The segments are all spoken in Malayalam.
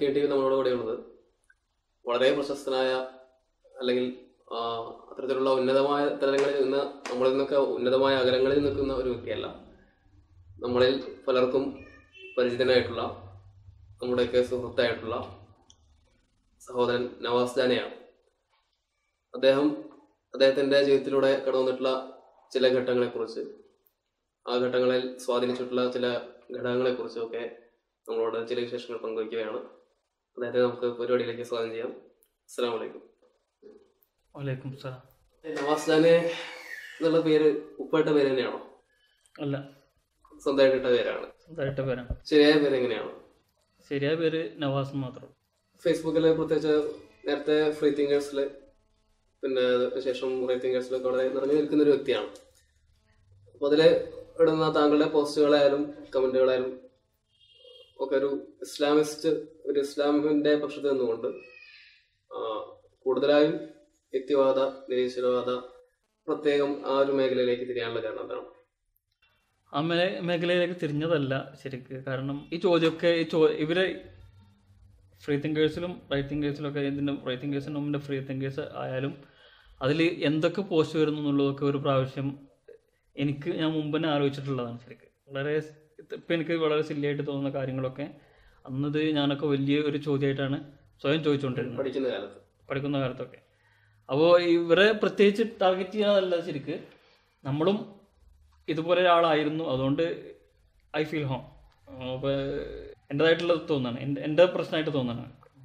കെ ടി വി നമ്മളോട് കൂടെയുള്ളത് വളരെ പ്രശസ്തനായ അല്ലെങ്കിൽ ആ, അത്തരത്തിലുള്ള ഉന്നതമായ തലങ്ങളിൽ നിന്ന് നമ്മളിൽ നിന്നൊക്കെ ഉന്നതമായ അകലങ്ങളിൽ നിൽക്കുന്ന ഒരു വ്യക്തിയല്ല നമ്മളിൽ പലർക്കും പരിചിതനായിട്ടുള്ള നമ്മുടെയൊക്കെ സുഹൃത്തായിട്ടുള്ള സഹോദരൻ നവാസ് ജാനയാണ് അദ്ദേഹം അദ്ദേഹത്തിന്റെ ജീവിതത്തിലൂടെ കടന്നു വന്നിട്ടുള്ള ചില ഘട്ടങ്ങളെക്കുറിച്ച് ആ ഘട്ടങ്ങളിൽ സ്വാധീനിച്ചിട്ടുള്ള ചില ഘടകങ്ങളെക്കുറിച്ചും ഒക്കെ നമ്മളോട് ചില വിശേഷങ്ങൾ പങ്കുവയ്ക്കുകയാണ് അദ്ദേഹത്തെ നമുക്ക് പരിപാടിയിലേക്ക് സ്വാഗതം ചെയ്യാം അസ്സാം വലൈക്കും വലൈക്കും സലാം നവാസ് ജാനെ എന്നുള്ള പേര് ഉപ്പയുടെ പേര് തന്നെയാണോ അല്ല സ്വന്തമായിട്ട് ഇട്ട പേരാണ് സ്വന്തമായിട്ട് പേരാണ് ശരിയായ പേര് എങ്ങനെയാണ് ശരിയായ പേര് നവാസ് മാത്രം ഫേസ്ബുക്കിൽ പ്രത്യേകിച്ച് നേരത്തെ ഫ്രീ തിങ്കേഴ്സിൽ പിന്നെ ശേഷം ഫ്രീ തിങ്കേഴ്സിലൊക്കെ വളരെ നിറഞ്ഞു നിൽക്കുന്ന ഒരു വ്യക്തിയാണ് അപ്പോൾ അതിൽ ഇടുന്ന താങ്കളുടെ പോസ്റ്റുകളായാലും കമന്റുകളായാലും ഒക്കെ ഒരു ഇസ്ലാമിസ്റ്റ് ഒരു ഇസ്ലാമിന്റെ പക്ഷത്ത് നിന്നുകൊണ്ട് ആ, കൂടുതലായും യുക്തിവാദ നിരീശ്വരവാദ പ്രത്യേകം ആ ഒരു മേഖലയിലേക്ക് തിരിയാനുള്ള കാരണം എന്താണ് ആ മേ മേഖലയിലേക്ക് തിരിഞ്ഞതല്ല ശരിക്ക് കാരണം ഈ ചോദ്യമൊക്കെ ഈ ചോ ഇവരെ ഫ്രീ തിങ്കേഴ്സിലും റൈറ്റ് തിങ്കേഴ്സിലും ഒക്കെ ഇതിൻ്റെ റൈറ്റ് തിങ്കേഴ്സിൻ്റെ മുമ്പിൻ്റെ ഫ്രീ തിങ്കേഴ്സ് ആയാലും അതിൽ എന്തൊക്കെ പോസ്റ്റ് വരുന്നു എന്നുള്ളതൊക്കെ ഒരു പ്രാവശ്യം എനിക്ക് ഞാൻ മുമ്പ് തന്നെ ആലോചിച്ചിട്ടുള്ളതാണ് ശരിക്ക് വളരെ ഇപ്പം എനിക്ക് വളരെ സില്ലിയായിട്ട് തോന്നുന്ന കാര്യങ്ങളൊക്കെ അന്നത് ഞാനൊക്കെ വലിയ ഒരു ചോദ്യമായിട്ടാണ് സ്വയം ചോദിച്ചുകൊണ്ടിരുന്നത് പഠിക്കുന്ന കാലത്ത് പഠിക്കുന്ന കാലത്തൊക്കെ അപ്പോൾ ഇവരെ പ്രത്യേകിച്ച് ടാർഗറ്റ് ചെയ്യാനല്ല ശരിക്ക് നമ്മളും ഇതുപോലെ ഒരാളായിരുന്നു അതുകൊണ്ട് ഐ ഫീൽ ഹോം അപ്പോൾ എൻ്റെതായിട്ടുള്ളത് തോന്നാണ് എൻ്റെ എൻ്റെ പ്രശ്നമായിട്ട് തോന്നാണ്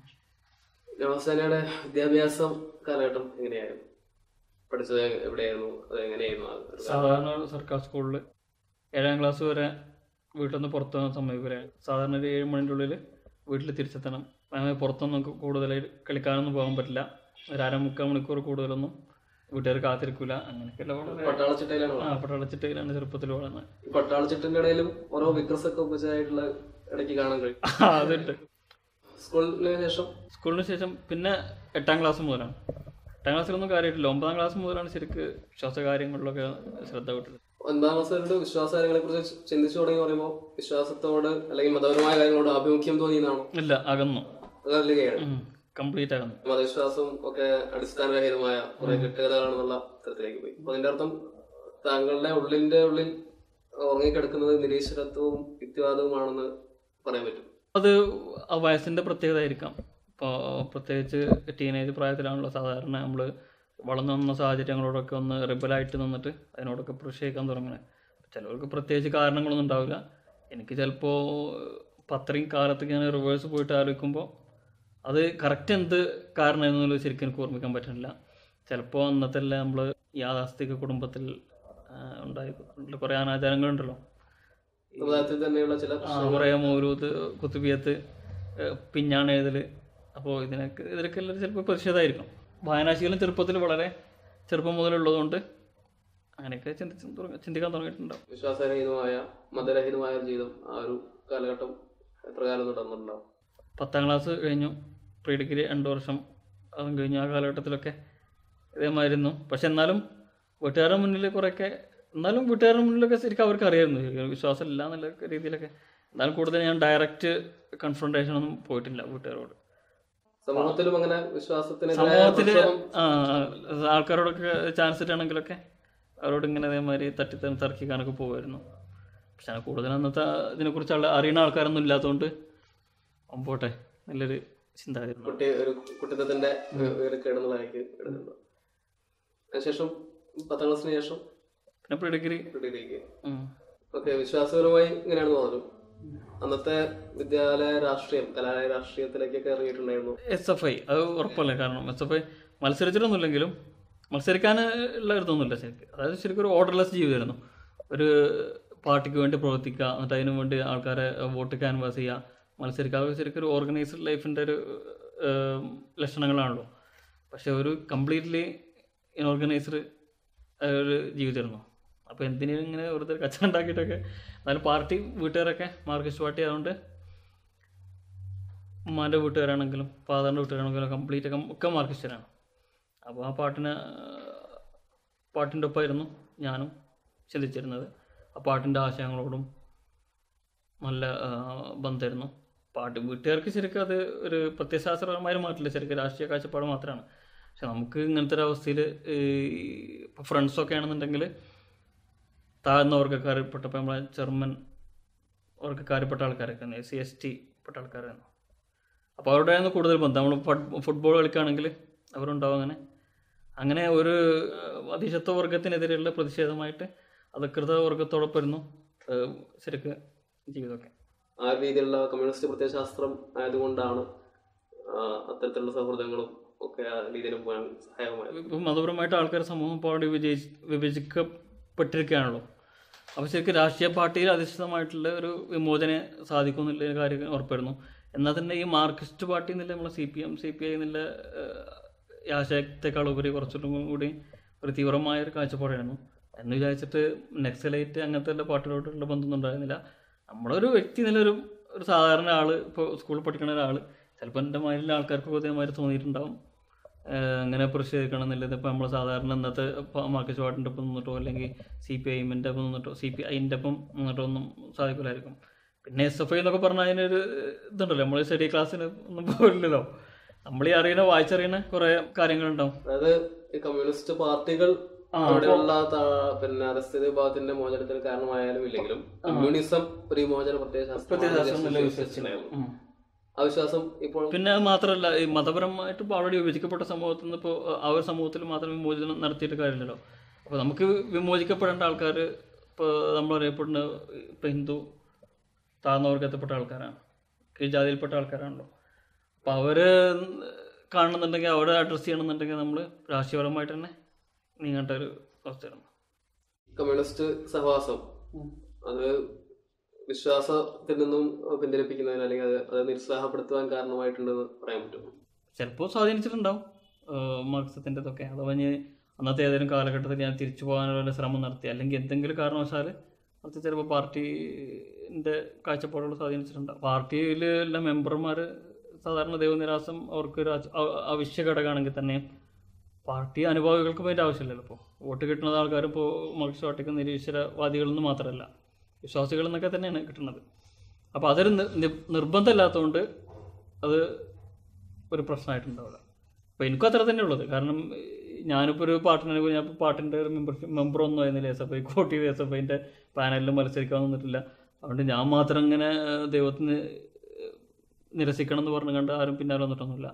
നവാസാനയുടെ വിദ്യാഭ്യാസം കാലഘട്ടം എങ്ങനെയായിരുന്നു പഠിച്ചത് എവിടെയായിരുന്നു അത് എങ്ങനെയായിരുന്നു ആ ഒരു കാലം? സാധാരണ സർക്കാർ സ്കൂളിൽ ഏഴാം ക്ലാസ് വരെ വീട്ടിൽ നിന്ന് പുറത്തു പോകുന്ന സമയം വരെ സാധാരണ ഒരു ഏഴ് മണിൻ്റെ ഉള്ളിൽ വീട്ടിൽ തിരിച്ചെത്തണം അങ്ങനെ പുറത്തൊന്നും നമുക്ക് കൂടുതലായി കളിക്കാനൊന്നും പോകാൻ പറ്റില്ല ഒരു അരമുക്കാൽ മണിക്കൂർ കൂടുതലൊന്നും വീട്ടുകാർ കാത്തിരിക്കില്ല അങ്ങനെയൊക്കെയുള്ള വളരെ പട്ടാളച്ചിട്ടയിലാണ് ആ പട്ടാളച്ചിട്ടയിലാണ് ചെറുപ്പത്തിൽ വളർന്നത് ഈ പട്ടാളച്ചിട്ടിന്റെ ഇടയിലും ഓരോ വിക്രസൊക്കെ ഉപചായിട്ടുള്ള ഇടയ്ക്ക് കാണാൻ കഴിയും ആ, അതുണ്ട് സ്കൂളിന് ശേഷം സ്കൂളിന് ശേഷം പിന്നെ എട്ടാം ക്ലാസ് മുതലാണ് എട്ടാം ക്ലാസ്സിലൊന്നും കാര്യമായിട്ടില്ല ഒമ്പതാം ക്ലാസ് മുതലാണ് ശരിക്ക് വിശ്വാസ കാര്യങ്ങളിലൊക്കെ ശ്രദ്ധ വിട്ടത് ഒൻപതാം ക്ലാസ് വരെ വിശ്വാസകാര്യങ്ങളെ കുറിച്ച് ചിന്തിച്ചു തുടങ്ങി പറയുമ്പോൾ വിശ്വാസത്തോട് അല്ലെങ്കിൽ മതപരമായ കാര്യങ്ങളോട് ആഭിമുഖ്യം തോന്നിയെന്നാണോ ഇല്ല അകന്നു അതല്ലുകയാണ് കംപ്ലീറ്റ് അകന്നു മതവിശ്വാസവും ഒക്കെ അടിസ്ഥാനരഹിതമായ കുറെ കെട്ടുകഥകളാണെന്നുള്ള തരത്തിലേക്ക് പോയി അപ്പൊ അതിന്റെ അർത്ഥം താങ്കളുടെ ഉള്ളിന്റെ ഉള്ളിൽ ഉറങ്ങിക്കിടക്കുന്നത് നിരീശ്വരത്വവും യുക്തിവാദവുമാണെന്ന് പറയാൻ പറ്റും അത് ആ വയസ്സിൻ്റെ പ്രത്യേകത ആയിരിക്കാം ഇപ്പോൾ പ്രത്യേകിച്ച് ടീനേജ് പ്രായത്തിലാണല്ലോ സാധാരണ നമ്മൾ വളർന്നു വന്ന സാഹചര്യങ്ങളോടൊക്കെ ഒന്ന് റിബലായിട്ട് നിന്നിട്ട് അതിനോടൊക്കെ പ്രതിഷേധിക്കാൻ തുടങ്ങുന്നത് ചിലവർക്ക് പ്രത്യേകിച്ച് കാരണങ്ങളൊന്നും ഉണ്ടാവില്ല എനിക്ക് ചിലപ്പോൾ അത്രയും കാലത്തേക്ക് ഞാൻ റിവേഴ്സ് പോയിട്ട് ആലോചിക്കുമ്പോൾ അത് കറക്റ്റ് എന്ത് കാരണമായിരുന്നുള്ളത് ശരിക്കും എനിക്ക് ഓർമ്മിക്കാൻ പറ്റുന്നില്ല ചിലപ്പോൾ അന്നത്തെ നമ്മൾ യാഥാസ്ഥിക കുടുംബത്തിൽ ആ, ഉണ്ടായി കുറേ അനാചാരങ്ങളുണ്ടല്ലോ സമുദായത്തിൽ തന്നെയുള്ള ചില ആ, കുറേ മൗരൂത്ത് കുത്തുബിയത്ത് ഏഹ്, പിഞ്ഞാണ് എഴുതൽ അപ്പോൾ ഇതിനൊക്കെ ഇതിനൊക്കെ എല്ലാം ചിലപ്പോൾ പ്രതിഷേധമായിരിക്കും വായനാശീലം ചെറുപ്പത്തിൽ വളരെ ചെറുപ്പം മുതലുള്ളതുകൊണ്ട് അങ്ങനെയൊക്കെ ചിന്തിച്ച് തുടങ്ങി ചിന്തിക്കാൻ തുടങ്ങിയിട്ടുണ്ടാവും വിശ്വാസരഹിതമായ മതരഹിതമായ ഒരു ജീവിതം ആ ഒരു കാലഘട്ടം എത്ര കാലം തുടർന്നുണ്ടാവും പത്താം ക്ലാസ് കഴിഞ്ഞു പ്രീ ഡിഗ്രി രണ്ട് വർഷം അതും കഴിഞ്ഞു ആ കാലഘട്ടത്തിലൊക്കെ ഇതേമായിരുന്നു പക്ഷെ എന്നാലും വീട്ടുകാരുടെ മുന്നിൽ കുറേയൊക്കെ എന്നാലും വീട്ടുകാരുടെ മുന്നിലൊക്കെ ശരിക്കും അവർക്ക് അറിയായിരുന്നു വിശ്വാസം ഇല്ല എന്നുള്ള രീതിയിലൊക്കെ എന്നാലും കൂടുതൽ ഞാൻ ഡയറക്റ്റ് കൺഫ്രണ്ടേഷൻ ഒന്നും പോയിട്ടില്ല വീട്ടുകാരോട് സമൂഹത്തിലും അങ്ങനെ വിശ്വാസത്തിന് സമൂഹത്തില് ആ, ആ, ആൾക്കാരോടൊക്കെ ചാൻസ് കിട്ടുകയാണെങ്കിലൊക്കെ അവരോട് ഇങ്ങനെ അതേമാതിരി തട്ടി ത- തർക്കിക്കാനൊക്കെ പോകുമായിരുന്നു പക്ഷെ ഞാൻ കൂടുതൽ അന്നത്തെ ഇതിനെക്കുറിച്ച് ആൾ അറിയുന്ന ആൾക്കാരൊന്നും ഇല്ലാത്തതുകൊണ്ട് അവൻ പോട്ടെ നല്ലൊരു ചിന്തായിരുന്നു കുട്ടി ഒരു കുട്ടിത്തത്തിന്റെ കേടുന്നതായിട്ട് എടുക്കുന്നുണ്ട് അതിനുശേഷം പത്താം ക്ലാസ്സിന് ശേഷം പിന്നെ പ്രീ ഡിഗ്രി ഡിഗ്രിക്ക് ഉം. ഓക്കെ വിശ്വാസപരമായി ഇങ്ങനെയാണെന്ന് തോന്നുന്നു അന്നത്തെ വിദ്യാലയ രാഷ്ട്രീയം കലാലയ രാഷ്ട്രീയത്തിലേക്കൊക്കെ ഇറങ്ങിയിട്ടുണ്ടായിരുന്നു എസ് എഫ് ഐ അത് ഉറപ്പല്ലേ കാരണം എസ് എഫ് ഐ മത്സരിച്ചിട്ടൊന്നുമില്ലെങ്കിലും മത്സരിക്കാൻ ഉള്ള ഇതൊന്നുമില്ല ശരിക്കും അതായത് ശരിക്കും ഒരു ഓർഡർലെസ് ജീവിതമായിരുന്നു ഒരു പാർട്ടിക്ക് വേണ്ടി പ്രവർത്തിക്കുക എന്നിട്ട് അതിനു വേണ്ടി ആൾക്കാരെ വോട്ട് ക്യാൻവാസ് ചെയ്യുക മത്സരിക്കുക അതൊക്കെ ശരിക്കും ഒരു ഓർഗനൈസ്ഡ് ലൈഫിൻ്റെ ഒരു ഏഹ്, ലക്ഷണങ്ങളാണല്ലോ പക്ഷെ ഒരു കംപ്ലീറ്റ്ലി ഇൻഓർഗനൈസ്ഡ് ഒരു ജീവിതമായിരുന്നു അപ്പോൾ എന്തിനും ഇങ്ങനെ വെറുതെ കച്ചവടം ഉണ്ടാക്കിയിട്ടൊക്കെ എന്നാലും പാർട്ടി വീട്ടുകാരൊക്കെ മാർക്സിസ്റ്റ് പാർട്ടി ആയതുകൊണ്ട് ഉമ്മാൻ്റെ വീട്ടുകാരാണെങ്കിലും ഫാദറിൻ്റെ വീട്ടുകാരാണെങ്കിലും കംപ്ലീറ്റ് ഒക്കെ ഒക്കെ മാർക്കിസ്റ്റരാണ് അപ്പോൾ ആ പാട്ടിന് പാട്ടിൻ്റെ ഒപ്പമായിരുന്നു ഞാനും ചിന്തിച്ചിരുന്നത് ആ പാട്ടിൻ്റെ ആശയങ്ങളോടും നല്ല ആ, ബന്ധമായിരുന്നു പാട്ട് വീട്ടുകാർക്ക് ശരിക്കും അത് ഒരു പ്രത്യയശാസ്ത്രപരമായ മാറ്റില്ല ശരിക്കും രാഷ്ട്രീയ കാഴ്ചപ്പാട് മാത്രമാണ് പക്ഷെ നമുക്ക് ഇങ്ങനത്തെ ഒരു അവസ്ഥയിൽ ഇപ്പോൾ ഫ്രണ്ട്സൊക്കെ ആണെന്നുണ്ടെങ്കിൽ താഴ്ന്ന വർഗ്ഗക്കാരിൽപ്പെട്ടപ്പോൾ നമ്മളെ ചെറുമൻ വർഗ്ഗക്കാരിൽപ്പെട്ട ആൾക്കാരൊക്കെ എസ് സി എസ് ടി പെട്ട ആൾക്കാരാണ് അപ്പോൾ അവരുടെയാണ് കൂടുതൽ ബന്ധം നമ്മൾ ഫുട്ബോൾ കളിക്കുകയാണെങ്കിൽ അവരുണ്ടാവും അങ്ങനെ അങ്ങനെ ഒരു ഏഹ്, അധീശത്വ വർഗത്തിനെതിരെയുള്ള പ്രതിഷേധമായിട്ട് അധികൃത വർഗത്തോടൊപ്പം ഇരുന്നു ഏഹ്, ശരിക്ക് ജീവിതമൊക്കെ ആ ഒരു രീതിയിലുള്ള കമ്മ്യൂണിസ്റ്റ് പ്രത്യയശാസ്ത്രം ആയതുകൊണ്ടാണ് ആ, അത്തരത്തിലുള്ള സൗഹൃദങ്ങളും ഒക്കെ ആ രീതിയിൽ പോകാൻ സഹായകമായത് ഇപ്പം മതപരമായിട്ട് ആൾക്കാർ സമൂഹം പാടി വിജയിച്ച് വിഭജിക്കപ്പെട്ടിരിക്കുകയാണല്ലോ അപ്പോൾ ശരിക്കും രാഷ്ട്രീയ പാർട്ടിയിൽ അധിഷ്ഠിതമായിട്ടുള്ള ഒരു വിമോചനം സാധിക്കും എന്നുള്ള കാര്യം ഉറപ്പായിരുന്നു എന്നാൽ തന്നെ ഈ മാർക്സിസ്റ്റ് പാർട്ടി എന്നുള്ള നമ്മളെ C P M C P I എന്നുള്ള ഏഹ്, ആശയത്തെക്കാൾ ഉപരി കുറച്ചുകൂടി കൂടി ഒരു തീവ്രമായ ഒരു കാഴ്ചപ്പാടായിരുന്നു എന്ന് വിചാരിച്ചിട്ട് നെക്സലൈറ്റ് അങ്ങനത്തെ എല്ലാ പാർട്ടികളോട്ടുള്ള ബന്ധമൊന്നും ഉണ്ടായിരുന്നില്ല നമ്മളൊരു വ്യക്തി നിലൊരു ഒരു സാധാരണ ആൾ ഇപ്പോൾ സ്കൂളിൽ പഠിക്കുന്ന ഒരാൾ ചിലപ്പോൾ എൻ്റെ മാതിരിയുള്ള ആൾക്കാർക്ക് ഇതേമാതിരി തോന്നിയിട്ടുണ്ടാവും ഏഹ് അങ്ങനെ പ്രതിഷേധിക്കണം എന്നുള്ളത് ഇപ്പോൾ നമ്മൾ സാധാരണ ഇന്നത്തെ മാർക്കറ്റ് പാർട്ടിൻ്റെ ഒപ്പം നിന്നിട്ടോ അല്ലെങ്കിൽ സി പി ഐഎമ്മിൻ്റെ ഒപ്പം നിന്നിട്ടോ സി പി ഐൻ്റെ ഒപ്പം നിന്നിട്ടോ ഒന്നും സാധിക്കില്ലായിരിക്കും പിന്നെ എസ് എഫ് ഐ എന്നൊക്കെ പറഞ്ഞാൽ അതിനൊരു ഇതുണ്ടല്ലോ നമ്മൾ സ്റ്റഡി ക്ലാസ്സിന് ഒന്നും പോകില്ലല്ലോ നമ്മൾ ഈ അറിയുന്ന വായിച്ചറിയുന്ന കുറേ കാര്യങ്ങളുണ്ടാവും അതായത് ഈ കമ്മ്യൂണിസ്റ്റ് പാർട്ടികൾ ആ, അവിടെയുള്ള താ- പിന്നെ അധസ്ഥിത വിഭാഗത്തിന്റെ മോചനത്തിന് കാരണമായാലും ഇല്ലെങ്കിലും കമ്മ്യൂണിസം ഒരു വിമോചന പ്രത്യയശാസ്ത്രം എന്നുള്ള പ്രത്യയശാസ്ത്രം ഉം. ആ വിശ്വാസം ഇപ്പോൾ പിന്നെ അത് മാത്രമല്ല ഈ മതപരമായിട്ട് ഇപ്പോൾ ഓൾറെഡി വിഭജിക്കപ്പെട്ട സമൂഹത്തിൽ നിന്ന് ഇപ്പോൾ ആ ഒരു സമൂഹത്തിൽ മാത്രം വിമോചനം നടത്തിയിട്ട് കാര്യമില്ലല്ലോ അപ്പോൾ നമുക്ക് വിമോചിക്കപ്പെടേണ്ട ആൾക്കാർ ഇപ്പോൾ നമ്മൾ അറിയപ്പെടുന്ന ഇപ്പോൾ ഹിന്ദു താഴ്ന്ന വർഗത്തിൽപ്പെട്ട ആൾക്കാരാണ് കീഴ്ജാതിയിൽപ്പെട്ട ആൾക്കാരാണല്ലോ അപ്പോൾ അവർ കാണുന്നുണ്ടെങ്കിൽ അവരെ അഡ്രസ്സ് ചെയ്യണമെന്നുണ്ടെങ്കിൽ നമ്മൾ രാഷ്ട്രീയപരമായിട്ട് തന്നെ നീങ്ങേണ്ട ഒരു അവസ്ഥയാണ് കമ്മ്യൂണിസ്റ്റ് സഹവാസം അത് വിശ്വാസത്തിൽ നിന്നും പിന്തിരിപ്പിക്കുന്നതിന് അല്ലെങ്കിൽ അത് അത് നിരുത്സാഹപ്പെടുത്തുവാൻ കാരണമായിട്ടുണ്ടെന്ന് പറയാൻ പറ്റും ചിലപ്പോൾ സ്വാധീനിച്ചിട്ടുണ്ടാവും മാർക്സത്തിൻ്റെ ഇതൊക്കെ അഥവാ ഇനി അന്നത്തെ ഏതെങ്കിലും കാലഘട്ടത്തിൽ ഞാൻ തിരിച്ചു പോകാനുള്ള ശ്രമം നടത്തി അല്ലെങ്കിൽ എന്തെങ്കിലും കാരണവശാൽ അത് ചിലപ്പോൾ പാർട്ടിൻ്റെ കാഴ്ചപ്പാടുകൾ സ്വാധീനിച്ചിട്ടുണ്ടാവും പാർട്ടിയിലുള്ള മെമ്പർമാർ സാധാരണ ദൈവനിരാസം അവർക്ക് ഒരു അച- അ- അവശ്യ ഘടകമാണെങ്കിൽ തന്നെ പാർട്ടി അനുഭാവികൾക്ക് അതിൻ്റെ ആവശ്യമില്ലല്ലോ ഇപ്പോൾ വോട്ട് കിട്ടുന്ന ആൾക്കാരും ഇപ്പോൾ മാർക്സ് പാർട്ടിക്ക് നിരീശ്വരവാദികളിൽ നിന്ന് മാത്രമല്ല വിശ്വാസികളിൽ നിന്നൊക്കെ തന്നെയാണ് കിട്ടുന്നത് അപ്പോൾ അതൊരു നി- നി- നിർബന്ധമില്ലാത്തതുകൊണ്ട് അത് ഒരു പ്രശ്നമായിട്ടുണ്ടാവില്ല അപ്പോൾ എനിക്കും അത്ര തന്നെ ഉള്ളത് കാരണം ഞാനിപ്പോൾ ഒരു പാട്ടിനെ ഞാൻ ഇപ്പോൾ പാട്ടിൻ്റെ ഒരു മെമ്പർഷിപ്പ് മെമ്പറൊന്നും ആയിരുന്നില്ല എസ് എഫ് ഐ കോട്ട് ചെയ്ത് എസ് എഫ് ഐൻ്റെ പാനലിൽ മത്സരിക്കാൻ വന്നിട്ടില്ല അതുകൊണ്ട് ഞാൻ മാത്രം ഇങ്ങനെ ഏഹ്, ദൈവത്തിന് ഏഹ്, നിരസിക്കണം എന്ന് പറഞ്ഞു കണ്ട് ആരും പിന്നാലെ വന്നിട്ടൊന്നുമില്ല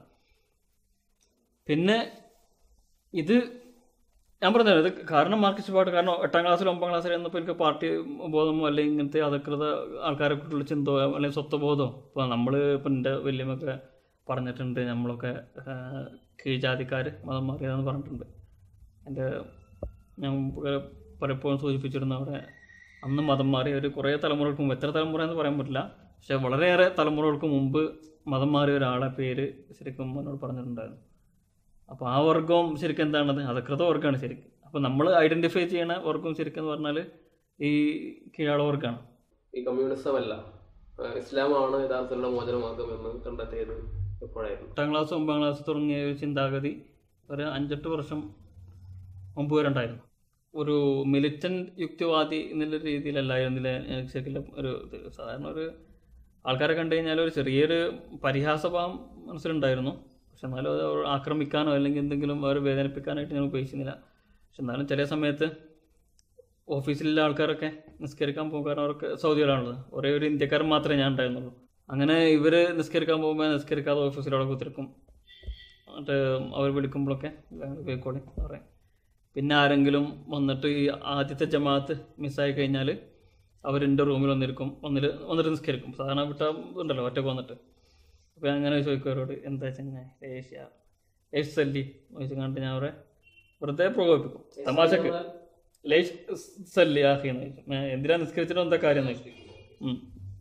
പിന്നെ ഇത് ഞാൻ പറഞ്ഞത് ഇത് കാരണം മാർക്സിസ്റ്റ് പാട്ട് കാരണം എട്ടാം ക്ലാസ്സിൽ ഒമ്പതാം ക്ലാസ്സിൽ എന്നപ്പോൾ എനിക്ക് പാർട്ടി ബോധമോ അല്ലെങ്കിൽ ഇങ്ങനത്തെ അധികൃത ആൾക്കാരെ കുറിച്ചുള്ള ചിന്തയോ അല്ലെങ്കിൽ സ്വത്വബോധമോ ഇപ്പോൾ നമ്മൾ ഇപ്പം എൻ്റെ വല്യമ്മയൊക്കെ പറഞ്ഞിട്ടുണ്ട് നമ്മളൊക്കെ ആഹ്, കീഴ്ജാതിക്കാർ മതം മാറിയതെന്ന് പറഞ്ഞിട്ടുണ്ട് എൻ്റെ ഞാൻ മുമ്പ് പലപ്പോഴും സൂചിപ്പിച്ചിരുന്നു അവിടെ അന്ന് മതം മാറിയ ഒരു കുറേ തലമുറകൾക്ക് മുമ്പ് എത്ര തലമുറ എന്ന് പറയാൻ പറ്റില്ല പക്ഷെ വളരെയേറെ തലമുറകൾക്ക് മുമ്പ് മതം മാറിയ ഒരാളെ പേര് ശരിക്കും എന്നോട് പറഞ്ഞിട്ടുണ്ടായിരുന്നു അപ്പോൾ ആ വർഗവും ശരിക്കും എന്താണത് അധകൃത വർഗ്ഗമാണ് ശരിക്കും അപ്പോൾ നമ്മൾ ഐഡൻറ്റിഫൈ ചെയ്യണ വർഗം ശരിക്കും എന്ന് പറഞ്ഞാൽ ഈ കീഴാള വർഗ്ഗമാണ് ഈ കമ്മ്യൂണിസം അല്ല ആ, ഇസ്ലാമാണ് യഥാർത്ഥത്തിലുള്ള മോചനമാർഗം എന്ന് കണ്ടെത്തിയത് എപ്പോഴായിരുന്നു എട്ടാം ക്ലാസ് ഒമ്പതാം ക്ലാസ് തുടങ്ങിയ ഒരു ചിന്താഗതി ഒരു അഞ്ചെട്ട് വർഷം മുമ്പ് വരെ ഉണ്ടായിരുന്നു ഒരു മിലിറ്റന്റ് യുക്തിവാദി എന്നുള്ള രീതിയിലല്ലായിരുന്നില്ല എനിക്ക് ശരിക്കും ഒരു ഇത് സാധാരണ ഒരു ആൾക്കാരെ കണ്ടു കഴിഞ്ഞാൽ ഒരു ചെറിയൊരു പരിഹാസഭാവം മനസ്സിലുണ്ടായിരുന്നു പക്ഷെ എന്നാലും അത് അവർ ആക്രമിക്കാനോ അല്ലെങ്കിൽ എന്തെങ്കിലും അവരെ വേദനിപ്പിക്കാനായിട്ട് ഞാൻ ഉപയോഗിക്കുന്നില്ല പക്ഷെ എന്നാലും ചില സമയത്ത് ഓഫീസിലുള്ള ആൾക്കാരൊക്കെ നിസ്കരിക്കാൻ പോകാൻ അവർക്ക് സൗദിയിലാണുള്ളത് ഒരേ ഒരു ഇന്ത്യക്കാരൻ മാത്രമേ ഞാൻ ഉണ്ടായിരുന്നുള്ളൂ അങ്ങനെ ഇവർ നിസ്കരിക്കാൻ പോകുമ്പോൾ നിസ്കരിക്കാതെ ഓഫീസിലവിടെ കുത്തിരിക്കും എന്നിട്ട് അവർ വിളിക്കുമ്പോഴൊക്കെ പോയിക്കോളി എന്ന് പറയും പിന്നെ ആരെങ്കിലും വന്നിട്ട് ഈ ആദ്യത്തെ ജമാഅത്ത് മിസ്സായി കഴിഞ്ഞാൽ അവരെൻ്റെ റൂമിൽ വന്നിരിക്കും വന്നിൽ വന്നിട്ട് നിസ്കരിക്കും സാധാരണ വിട്ട ഉണ്ടല്ലോ ഒറ്റക്ക് വന്നിട്ട് അപ്പോൾ അങ്ങനെ ചോദിക്കും അവരോട് എന്താ ചങ്ങായി ഏഷ്യ ഏഷ് സല്ലി ചോദിച്ചു കണ്ട് ഞാൻ അവരെ വെറുതെ പ്രകോപിപ്പിക്കും തമാശക്ക് ലേഷ് സല്ലി ആഹിന്ന് ചോദിച്ചു ഞാൻ എന്തിനാ നിസ്കരിച്ചിട്ട് എന്താ കാര്യം എന്ന് ചോദിച്ചു ഉം.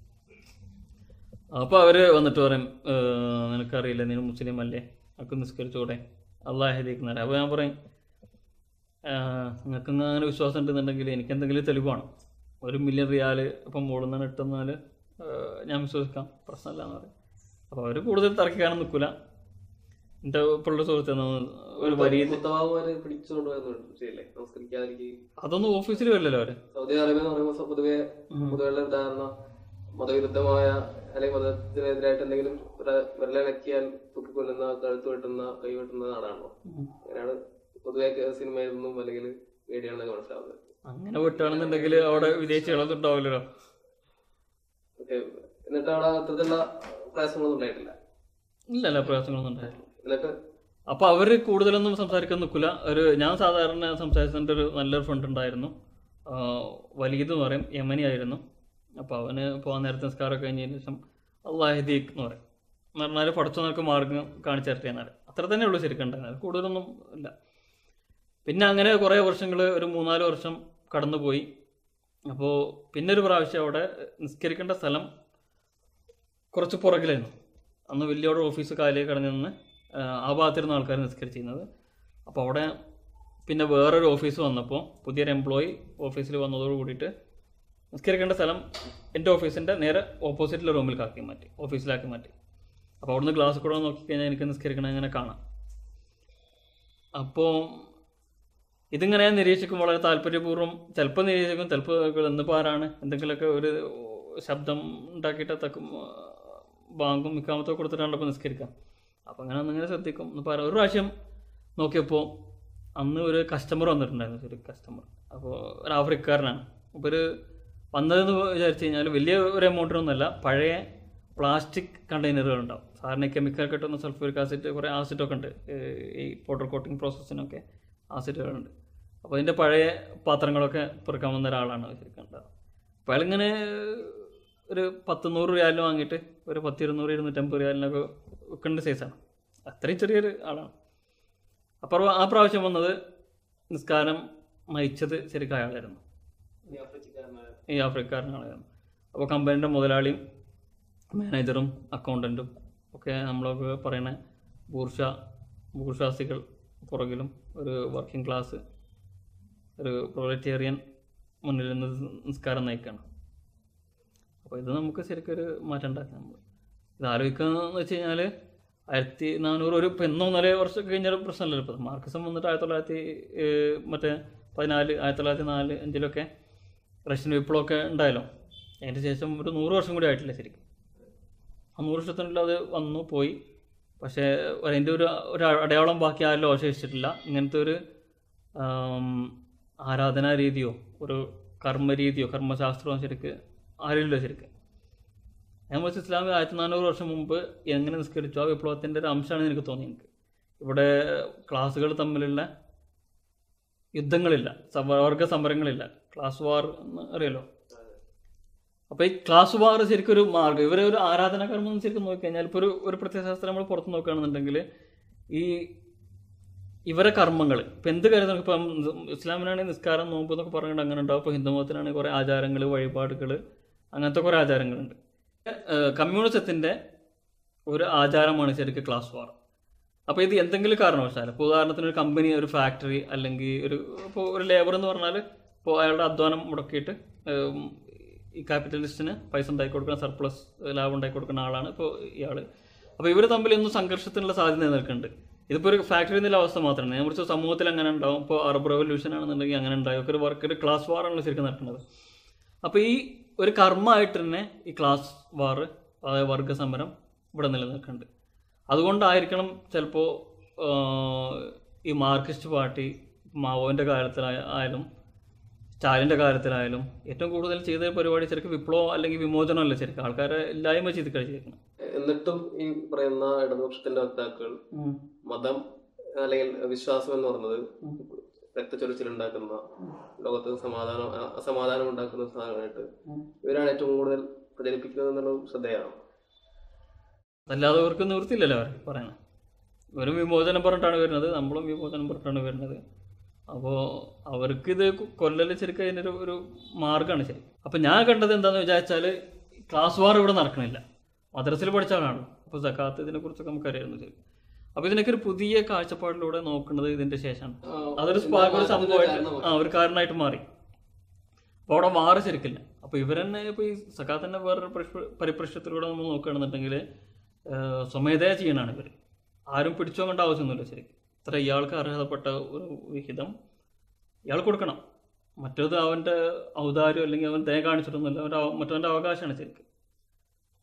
അപ്പോൾ അവർ വന്നിട്ട് പറയും "ഏഹ്, നിനക്കറിയില്ല നീ മുസ്ലിം അല്ലേ നമുക്ക് നിസ്കരിച്ചൂടെ അള്ളാഹ് ഹദിക്കുന്നവരെ അപ്പോൾ ഞാൻ പറയും "ആഹ്, നിങ്ങൾക്ക് അങ്ങനെ വിശ്വാസം ഉണ്ടെന്നുണ്ടെങ്കിൽ എനിക്ക് എന്തെങ്കിലും തെളിവാണ് ഒരു മില്യൺ റിയാൽ ഇപ്പം മുകളിൽ നിന്ന് ഇട്ടെന്നാൽ ഞാൻ വിശ്വസിക്കാം പ്രശ്നമില്ല എന്ന് പറയും അപ്പോൾ അവർ കൂടുതൽ തർക്കിക്കാനും നിൽക്കില്ല എൻ്റെ പിള്ള സുഹൃത്ത് ഒരു വലിയ മുത്തവാമാര് പിടിച്ചുകൊണ്ടുപോയെന്ന് ശരിയല്ലേ നമസ്കരിക്കാതിരിക്കും അതൊന്നും ഓഫീസിൽ വരില്ലല്ലോ അവർ സൗദി അറേബ്യ എന്ന് പറയുമ്പോൾ പൊതുവെ പൊതുവെയുള്ള ധാരണ മതവിരുദ്ധമായ അല്ലെങ്കിൽ മതത്തിനെതിരായിട്ട് എന്തെങ്കിലും ഒരു വിരലനക്കിയാൽ തൂക്കിക്കൊല്ലുന്ന കഴുത്ത് വെട്ടുന്ന കൈ വെട്ടുന്ന നാടാണല്ലോ അങ്ങനെയാണ് പൊതുവെ സിനിമയിൽ നിന്നും അല്ലെങ്കിൽ മീഡിയ ആണെന്നൊക്കെ മനസ്സിലാവുന്നത് അങ്ങനെ വിട്ടാണെന്നുണ്ടെങ്കിൽ അവിടെ വിദേശികളൊന്നും ഉണ്ടാവില്ലല്ലോ ഓക്കെ എന്നിട്ട് അവിടെ അത്തരത്തിലുള്ള പ്രയാസങ്ങളൊന്നും ഉണ്ടായിട്ടില്ല ഇല്ലല്ല പ്രയാസങ്ങളൊന്നും ഉണ്ടായില്ല എന്നിട്ട് അപ്പൊ അവര് കൂടുതലൊന്നും സംസാരിക്കാൻ നിൽക്കില്ല ഒരു ഞാൻ സാധാരണ സംസാരിച്ചതിൻ്റെ ഒരു നല്ലൊരു ഫ്രണ്ട് ഉണ്ടായിരുന്നു വലീദ് എന്ന് പറയും യമനി ആയിരുന്നു അപ്പോൾ അവന് പോകാൻ നേരത്തെ നിസ്കാരമൊക്കെ കഴിഞ്ഞതിന് ശേഷം അള്ളാഹിദീഖ് എന്ന് പറയും എന്ന് പറഞ്ഞാൽ പഠിച്ചു നിനക്ക് മാർഗം കാണിച്ചു തരട്ടെ എന്നാൽ അത്ര തന്നെ ഉള്ളൂ ശരിക്കും ഉണ്ടായിരുന്നത് കൂടുതലൊന്നും ഇല്ല പിന്നെ അങ്ങനെ കുറേ വർഷങ്ങൾ ഒരു മൂന്നാല് വർഷം കടന്നുപോയി അപ്പോൾ പിന്നെ ഒരു പ്രാവശ്യം അവിടെ നിസ്കരിക്കേണ്ട സ്ഥലം കുറച്ച് പുറകിലായിരുന്നു അന്ന് വലിയ ഒരു ഓഫീസ് കാലിലേക്ക് കടന്നു നിന്ന് ആ, ആ ഭാഗത്തിരുന്ന ആൾക്കാർ നിസ്കരിച്ചിരുന്നത് അപ്പോൾ അവിടെ പിന്നെ വേറൊരു ഓഫീസ് വന്നപ്പോൾ പുതിയൊരു എംപ്ലോയി ഓഫീസിൽ വന്നതോട് കൂടിയിട്ട് നിസ്കരിക്കേണ്ട സ്ഥലം എൻ്റെ ഓഫീസിൻ്റെ നേരെ ഓപ്പോസിറ്റിലെ റൂമിൽ ആക്കി മാറ്റി ഓഫീസിലാക്കി മാറ്റി അപ്പോൾ അവിടുന്ന് ഗ്ലാസ് കൂടെ നോക്കിക്കഴിഞ്ഞാൽ എനിക്ക് നിസ്കരിക്കണം അങ്ങനെ കാണാം അപ്പോൾ ഇതിങ്ങനെ ഞാൻ നിരീക്ഷിക്കും വളരെ താല്പര്യപൂർവ്വം ചിലപ്പോൾ നിരീക്ഷിക്കും ചിലപ്പോൾ എന്നിപ്പോൾ ആരാണ് എന്തെങ്കിലുമൊക്കെ ഒരു ശബ്ദം ഉണ്ടാക്കിയിട്ട് തക്കും ബാങ്കും മിക്കാമത്തൊക്കെ കൊടുത്തിട്ടാണല്ലോ നിസ്കരിക്കാം അപ്പോൾ അങ്ങനെ ഒന്നിങ്ങനെ ശ്രദ്ധിക്കും എന്ന് പറയാം ഒരു പ്രാവശ്യം നോക്കിയപ്പോൾ അന്ന് ഒരു കസ്റ്റമർ വന്നിട്ടുണ്ടായിരുന്നു ഒരു കസ്റ്റമർ അപ്പോൾ ഒരു ആഫ്രിക്കാരനാണ് അപ്പോൾ ഒരു വന്നതെന്ന് വിചാരിച്ചു കഴിഞ്ഞാൽ വലിയ ഒരു എമൗണ്ടിനൊന്നുമല്ല പഴയ പ്ലാസ്റ്റിക് കണ്ടെയ്നറുകൾ ഉണ്ടാവും സാധാരണ കെമിക്കൽ കിട്ടുന്ന സൾഫ്യൂരിക് ആസിഡ് കുറേ ആസിഡൊക്കെ ഉണ്ട് ഏഹ് ഈ പൗഡർ കോട്ടിംഗ് പ്രോസസ്സിനൊക്കെ ആസിഡുകളുണ്ട് അപ്പോൾ അതിൻ്റെ പഴയ പാത്രങ്ങളൊക്കെ പെറുക്കാൻ വന്ന ഒരാളാണ് ശരിക്കും ഉണ്ടാവുക അപ്പോൾ അയാളിങ്ങനെ ഒരു പത്ത് നൂറ് റിയാലിന് വാങ്ങിയിട്ട് ഒരു പത്ത് ഇരുന്നൂറ് ഇരുന്നൂറ്റമ്പത് റിയാലിനൊക്കെ വിൽക്കേണ്ട സൈസാണ് അത്രയും ചെറിയൊരു ആളാണ് അപ്പോൾ ആ പ്രാവശ്യം വന്നത് നിസ്കാരം നയിച്ചത് ശരിക്കും അയാളായിരുന്നു ഈ ആഫ്രിക്കക്കാരനായ ഈ ആഫ്രിക്കാരനാളായിരുന്നു അപ്പോൾ കമ്പനീൻ്റെ മുതലാളിയും മാനേജറും അക്കൗണ്ടൻറ്റും ഒക്കെ നമ്മളൊക്കെ പറയുന്ന ബൂർഷ ബൂർഷാസികൾ പുറകിലും ഒരു വർക്കിംഗ് ക്ലാസ് ഒരു പ്രൊലറ്റേറിയൻ മുന്നിൽ നിന്ന് നിസ്കാരം നയിക്കണം അപ്പോൾ ഇത് നമുക്ക് ശരിക്കും ഒരു മാറ്റം ഉണ്ടാക്കാം നമ്മൾ ഇത് ആലോചിക്കുകയെന്ന് വെച്ച് കഴിഞ്ഞാൽ ആയിരത്തി നാനൂറ് ഒരു ഇപ്പം എന്നോ ഒന്നര വർഷം കഴിഞ്ഞൊരു പ്രശ്നമല്ലല്ലോ ഇപ്പോൾ മാർക്സിസം വന്നിട്ട് ആയിരത്തി തൊള്ളായിരത്തി ഏഹ്, മറ്റേ പതിനാല് ആയിരത്തി തൊള്ളായിരത്തി നാല് അഞ്ചിലൊക്കെ റഷ്യൻ വിപ്ലവമൊക്കെ ഉണ്ടായല്ലോ അതിന് ശേഷം ഒരു നൂറ് വർഷം കൂടി ആയിട്ടില്ല ശരിക്കും ആ നൂറ് വർഷത്തിനുള്ളിൽ അത് വന്നു പോയി പക്ഷേ അതിൻ്റെ ഒരു ഒരു അടയാളം ബാക്കി ആരിലും അവശേഷിച്ചിട്ടില്ല ഇങ്ങനത്തെ ഒരു ആം, ആരാധനാ രീതിയോ ഒരു കർമ്മരീതിയോ കർമ്മശാസ്ത്രമോ ശരിക്ക് ആരില്ല ശരിക്ക് ഞാൻ വെച്ച് ഇസ്ലാമിൽ ആയിരത്തി നാനൂറ് വർഷം മുമ്പ് എങ്ങനെ നിസ്കരിച്ചു ആ വിപ്ലവത്തിൻ്റെ ഒരു അംശമാണ് എനിക്ക് തോന്നി എനിക്ക് ഇവിടെ ക്ലാസ്സുകൾ തമ്മിലുള്ള യുദ്ധങ്ങളില്ല സമ- വർഗ സമരങ്ങളില്ല ക്ലാസ് വാർ എന്ന് അറിയാലോ അപ്പോൾ ഈ ക്ലാസ് വാർ ശരിക്കും ഒരു മാർഗ്ഗം ഇവരെ ഒരു ആരാധനാകർമ്മം എന്ന് ശരിക്കും നോക്കിക്കഴിഞ്ഞാൽ ഇപ്പോൾ ഒരു ഒരു പ്രത്യയശാസ്ത്രം നമ്മൾ പുറത്ത് നോക്കുകയാണെന്നുണ്ടെങ്കിൽ ഈ ഇവരെ കർമ്മങ്ങൾ ഇപ്പം എന്ത് കാര്യം ഇപ്പം ഇസ്ലാമിനാണെങ്കിൽ നിസ്കാരം നോമ്പ് എന്നൊക്കെ പറഞ്ഞിട്ട് അങ്ങനെ ഉണ്ടാവും ഇപ്പോൾ ഹിന്ദു മതത്തിനാണെങ്കിൽ കുറേ ആചാരങ്ങൾ വഴിപാടുകൾ അങ്ങനത്തെ കുറേ ആചാരങ്ങളുണ്ട് ഏഹ് കമ്മ്യൂണിസത്തിൻ്റെ ഒരു ആചാരമാണ് ശരിക്കും ക്ലാസ് വാർ അപ്പോൾ ഇത് എന്തെങ്കിലും കാരണവശാൽ ഇപ്പോൾ ഉദാഹരണത്തിന് ഒരു കമ്പനി ഒരു ഫാക്ടറി അല്ലെങ്കിൽ ഒരു ഇപ്പോൾ ഒരു ലേബർ എന്ന് പറഞ്ഞാൽ ഇപ്പോൾ അയാളുടെ അധ്വാനം മുടക്കിയിട്ട് ഏം, ഈ ക്യാപിറ്റലിസ്റ്റിന് പൈസ ഉണ്ടാക്കി കൊടുക്കുന്ന സർപ്ലസ് ലാഭം ഉണ്ടാക്കി കൊടുക്കുന്ന ആളാണ് ഇപ്പോൾ ഇയാൾ അപ്പോൾ ഇവർ തമ്മിൽ ഇന്നും സംഘർഷത്തിനുള്ള സാധ്യത നിലനിൽക്കുന്നുണ്ട് ഇതിപ്പോൾ ഒരു ഫാക്ടറി എന്നുള്ള അവസ്ഥ മാത്രമാണ് ഞാൻ കുറിച്ച് സമൂഹത്തിൽ അങ്ങനെ ഉണ്ടാവും ഇപ്പോൾ അറബ് റെവല്യൂഷൻ ആണെന്നുണ്ടെങ്കിൽ അങ്ങനെ ഉണ്ടാവും ഒക്കെ ഒരു വർക്ക് ഒരു ക്ലാസ് വാറാണ് ശരിക്കും നടക്കുന്നത് അപ്പോൾ ഈ ഒരു കർമ്മമായിട്ട് തന്നെ ഈ ക്ലാസ് വാർ അതായത് വർഗ സമരം ഇവിടെ നിലനിൽക്കുന്നുണ്ട് അതുകൊണ്ടായിരിക്കണം ചിലപ്പോൾ ഈ മാർക്സിസ്റ്റ് പാർട്ടി മാവോൻ്റെ കാര്യത്തിലായാലും സ്റ്റാലിൻ്റെ കാര്യത്തിലായാലും ഏറ്റവും കൂടുതൽ ചെയ്ത പരിപാടി ശരിക്കും വിപ്ലവം അല്ലെങ്കിൽ വിമോചനമല്ല ശരിക്കും ആൾക്കാരെ ഇല്ലായ്മ ചെയ്ത് കഴിച്ചേക്കണം എന്നിട്ടും ഈ പറയുന്ന ഇടതുപക്ഷത്തിന്റെ വക്താക്കൾ മതം അല്ലെങ്കിൽ വിശ്വാസം എന്ന് പറയുന്നത് രക്തച്ചൊരിച്ചിലുണ്ടാക്കുന്ന ലോകത്ത് സമാധാനം അ- അസമാധാനം ഉണ്ടാക്കുന്ന സാധനമായിട്ട് ഇവരാണ് ഏറ്റവും കൂടുതൽ പ്രചരിപ്പിക്കുന്നത് എന്നുള്ളത് ശ്രദ്ധേയമാണ് അല്ലാതെ അവർക്ക് നിവൃത്തിയില്ലല്ലോ അവർ പറയുന്നത് ഇവരും വിമോചനം പറഞ്ഞിട്ടാണ് വരുന്നത് നമ്മളും വിമോചനം പറഞ്ഞിട്ടാണ് വരുന്നത് അപ്പോൾ അവർക്ക് ഇത് കൊല്ലൽ ശരിക്കും അതിനൊരു ഒരു മാർഗ്ഗമാണ് ശരി അപ്പോൾ ഞാൻ കണ്ടത് എന്താണെന്ന് വിചാരിച്ചാൽ ക്ലാസ് വാർ ഇവിടെ നടക്കണില്ല മദ്രസയിൽ പഠിച്ച ആളാണ് അപ്പോൾ സക്കാത്ത് ഇതിനെക്കുറിച്ചൊക്കെ നമുക്കറിയായിരുന്നു ശരി അപ്പോൾ ഇതിനൊക്കെ ഒരു പുതിയ കാഴ്ചപ്പാടിലൂടെ നോക്കുന്നത് ഇതിൻ്റെ ശേഷമാണ് അതൊരു സ്പാ- ഒരു സംഭവമായിട്ട് ആ ഒരു കാരണമായിട്ട് മാറി അപ്പോൾ അവിടെ മാറി ശരിക്കില്ല അപ്പോൾ ഇവർ തന്നെ ഇപ്പോൾ ഈ സക്കാത്ത് തന്നെ വേറൊരു പരിഷ്പ- പരിപ്രശ്യത്തിലൂടെ നമ്മൾ നോക്കുകയാണെന്നുണ്ടെങ്കിൽ സ്വമേധയ ചെയ്യണമാണ് ഇവർ ആരും പിടിച്ചോ കണ്ട ആവശ്യമൊന്നുമില്ല ശരിക്കും ഇത്ര ഇയാൾക്ക് അർഹതപ്പെട്ട ഒരു വിഹിതം ഇയാൾ കൊടുക്കണം മറ്റേത് അവൻ്റെ ഔദാര്യം അല്ലെങ്കിൽ അവൻ ദയ കാണിച്ചിട്ടൊന്നുമില്ല അവൻ്റെ അവ- മറ്റവൻ്റെ അവകാശമാണ് ശരിക്കും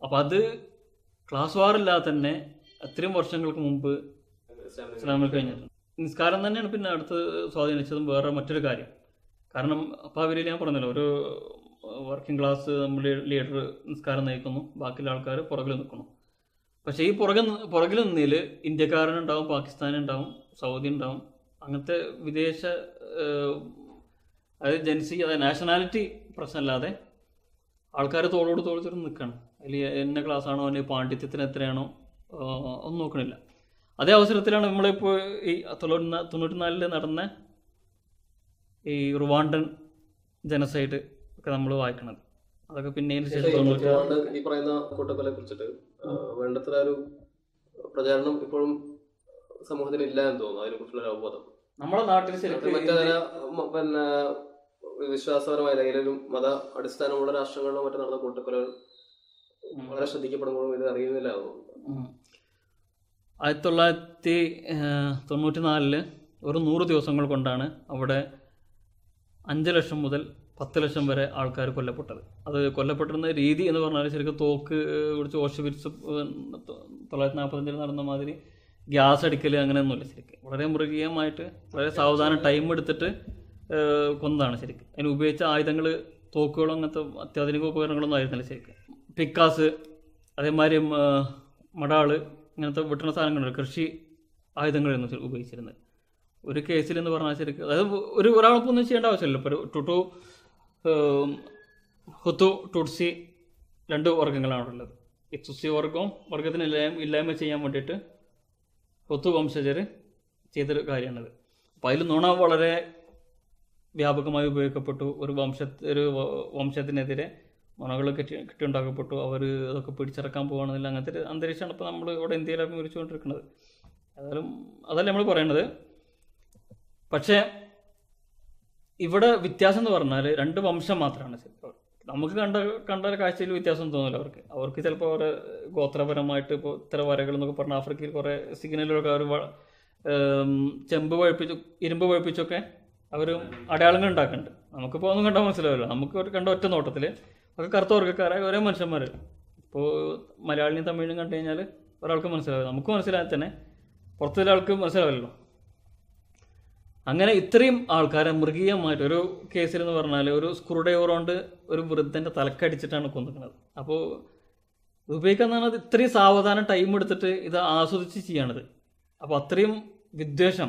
അപ്പം അത് ക്ലാസ് വാറില്ലാതെ തന്നെ അത്രയും വർഷങ്ങൾക്ക് മുമ്പ് ഇസ്ലാമിൽ കഴിഞ്ഞിട്ടുണ്ട് നിസ്കാരം തന്നെയാണ് പിന്നെ അടുത്ത് സ്വാധീനിച്ചതും വേറെ മറ്റൊരു കാര്യം കാരണം അപ്പോൾ അവർ ഞാൻ പറഞ്ഞല്ലോ ഒരു വർക്കിംഗ് ക്ലാസ് നമ്മൾ ലീഡർ നിസ്കാരം നയിക്കുന്നു ബാക്കിയുള്ള ആൾക്കാർ പുറകിൽ നിൽക്കുന്നു പക്ഷേ ഈ പുറകെ നി- പുറകിൽ നിന്നതിൽ ഇന്ത്യക്കാരനുണ്ടാവും പാകിസ്ഥാനുണ്ടാവും സൗദി ഉണ്ടാവും അങ്ങനത്തെ വിദേശ ഏഹ്, അതായത് ജൻസി അതായത് നാഷണാലിറ്റി പ്രശ്നമല്ലാതെ ആൾക്കാർ തോളോട് തോൾ ചേർന്ന് നിൽക്കണം അതിൽ എന്ന ക്ലാസ് ആണോ അല്ലെങ്കിൽ പാണ്ഡിത്യത്തിന് എത്രയാണോ ആഹ്, ഒന്നും നോക്കണില്ല അതേ അവസരത്തിലാണ് നമ്മളിപ്പോൾ ഈ തൊണ്ണൂറ്റി തൊണ്ണൂറ്റിനാലിൽ നടന്ന ഈ റുവാണ്ടൻ ജനസൈഡ് ഒക്കെ നമ്മൾ വായിക്കണത് അതൊക്കെ പിന്നെയും ശേഷം തൊണ്ണൂറ്റി ഒരുപാട് ഈ പറയുന്ന കൂട്ടക്കൊലയെ കുറിച്ചിട്ട് ആ, വേണ്ടത്ര ഒരു പ്രചാരണം ഇപ്പോഴും സമൂഹത്തിൽ ഇല്ല എന്ന് തോന്നുന്നു അതിനെ കുറിച്ചുള്ള ഒരു അവബോധം നമ്മുടെ നാട്ടിൽ അത് ശരിക്കും മറ്റേ ചില മ- പിന്നെ വിശ്വാസപരമായ അല്ലെങ്കിൽ ഒരു മത അടിസ്ഥാനമുള്ള രാഷ്ട്രങ്ങളിലോ മറ്റോ നടന്ന കൂട്ടക്കൊലകൾ വളരെ ശ്രദ്ധിക്കപ്പെടുമ്പോഴും ഇത് അറിയുന്നില്ല എന്ന് തോന്നുന്നു. ഉം. ആയിരത്തി തൊള്ളായിരത്തി തൊണ്ണൂറ്റി നാലില് ഒരു നൂറ് ദിവസങ്ങൾ കൊണ്ടാണ് അവിടെ അഞ്ച് ലക്ഷം മുതൽ പത്ത് ലക്ഷം വരെ ആൾക്കാർ കൊല്ലപ്പെട്ടത് അത് കൊല്ലപ്പെട്ടിരുന്ന രീതി എന്ന് പറഞ്ഞാൽ ശരിക്കും തോക്ക് പിടിച്ച് ഓഷവിരിച്ച് തൊള്ളായിരത്തി നാൽപ്പത്തഞ്ചിൽ നടന്ന മാതിരി ഗ്യാസ് അടിക്കൽ അങ്ങനെയൊന്നുമില്ല ശരിക്കും വളരെ മൃഗീയമായിട്ട് വളരെ സാവധാനം ടൈം എടുത്തിട്ട് ഏഹ്, കൊന്നതാണ് ശരിക്കും അതിന് ഉപയോഗിച്ച ആയുധങ്ങൾ തോക്കുകളും അങ്ങനത്തെ അത്യാധുനിക ഉപകരണങ്ങളൊന്നും ആയിരുന്നില്ല ശരിക്കും പിക്കാസ് അതേമാതിരി ഉം, ആ, മടാള് ഇങ്ങനത്തെ വെട്ടുന്ന സാധനങ്ങളുണ്ട് കൃഷി ആയുധങ്ങളായിരുന്നു ശരി- ഉപയോഗിച്ചിരുന്നത് ഒരു കേസിൽ എന്ന് പറഞ്ഞാൽ ശരിക്കും അതായത് ഒരു ഒരാൾക്കും ഒന്നും ചെയ്യേണ്ട ആവശ്യമില്ല ഇപ്പോൾ ഒരു ടുട്ടു ഏം, ഹുത്തു ടുട്സി രണ്ട് വർഗ്ഗങ്ങളാണുള്ളത് ഈ തുസി വർഗവും വർഗത്തിന് ഇല്ലായ്മ ഇല്ലായ്മ ചെയ്യാൻ വേണ്ടിയിട്ട് ഹുത്തു വംശജർ ചെയ്തൊരു കാര്യമാണിത് അപ്പോൾ അതിൽ നുണ വളരെ വ്യാപകമായി ഉപയോഗിക്കപ്പെട്ടു ഒരു വംശ ഒരു വ- വംശത്തിനെതിരെ നുണകൾ കെട്ടി കെട്ടിയുണ്ടാക്കപ്പെട്ടു അവർ അതൊക്കെ പിടിച്ചിറക്കാൻ പോകുകയാണെന്നില്ല അങ്ങനത്തെ ഒരു അന്തരീക്ഷമാണ് ഇപ്പോൾ നമ്മൾ ഇവിടെ ഇന്ത്യയിൽ അഭിമുഖിച്ചുകൊണ്ടിരിക്കുന്നത് ഏതായാലും അതല്ല നമ്മൾ പറയേണ്ടത് പക്ഷേ ഇവിടെ വ്യത്യാസം എന്ന് പറഞ്ഞാൽ രണ്ട് വംശം മാത്രമാണ് ശരിക്കും നമുക്ക് കണ്ട കണ്ട ഒരു കാഴ്ചയിൽ വ്യത്യാസം തോന്നില്ല അവർക്ക് അവർക്ക് ചിലപ്പോൾ അവരെ ഗോത്രപരമായിട്ട് ഇപ്പോൾ ഇത്ര വരകൾ എന്നൊക്കെ പറഞ്ഞാൽ ആഫ്രിക്കയിൽ കുറേ സിഗ്നലുകളൊക്കെ അവർ വ- ഏം, ചെമ്പ് പഴുപ്പിച്ചു ഇരുമ്പ് പഴുപ്പിച്ചൊക്കെ അവർ അടയാളങ്ങൾ ഉണ്ടാക്കുന്നുണ്ട് നമുക്കിപ്പോൾ ഒന്നും കണ്ടാൽ മനസ്സിലാവില്ല നമുക്ക് ഒരു കണ്ട ഒറ്റ നോട്ടത്തിൽ ഒക്കെ കറുത്ത വർഗ്ഗക്കാരായ ഒരേ മനുഷ്യന്മാർ ഇപ്പോൾ മലയാളിയും തമിഴിനും കണ്ടു കഴിഞ്ഞാൽ ഒരാൾക്ക് മനസ്സിലാവില്ല നമുക്ക് മനസ്സിലായാൽ തന്നെ പുറത്തുള്ള ആൾക്ക് മനസ്സിലാവില്ലല്ലോ അങ്ങനെ ഇത്രയും ആൾക്കാരെ മൃഗീയമായിട്ട് ഒരു കേസിൽ എന്ന് പറഞ്ഞാൽ ഒരു സ്ക്രൂ ഡ്രൈവർ കൊണ്ട് ഒരു വൃദ്ധൻ്റെ തലക്കടിച്ചിട്ടാണ് കൊന്നിക്കുന്നത് അപ്പോൾ ഉപയോഗിക്കാൻ പറഞ്ഞാൽ ഇത്രയും സാവധാനം ടൈം എടുത്തിട്ട് ഇത് ആസ്വദിച്ച് ചെയ്യണത് അപ്പോൾ അത്രയും വിദ്വേഷം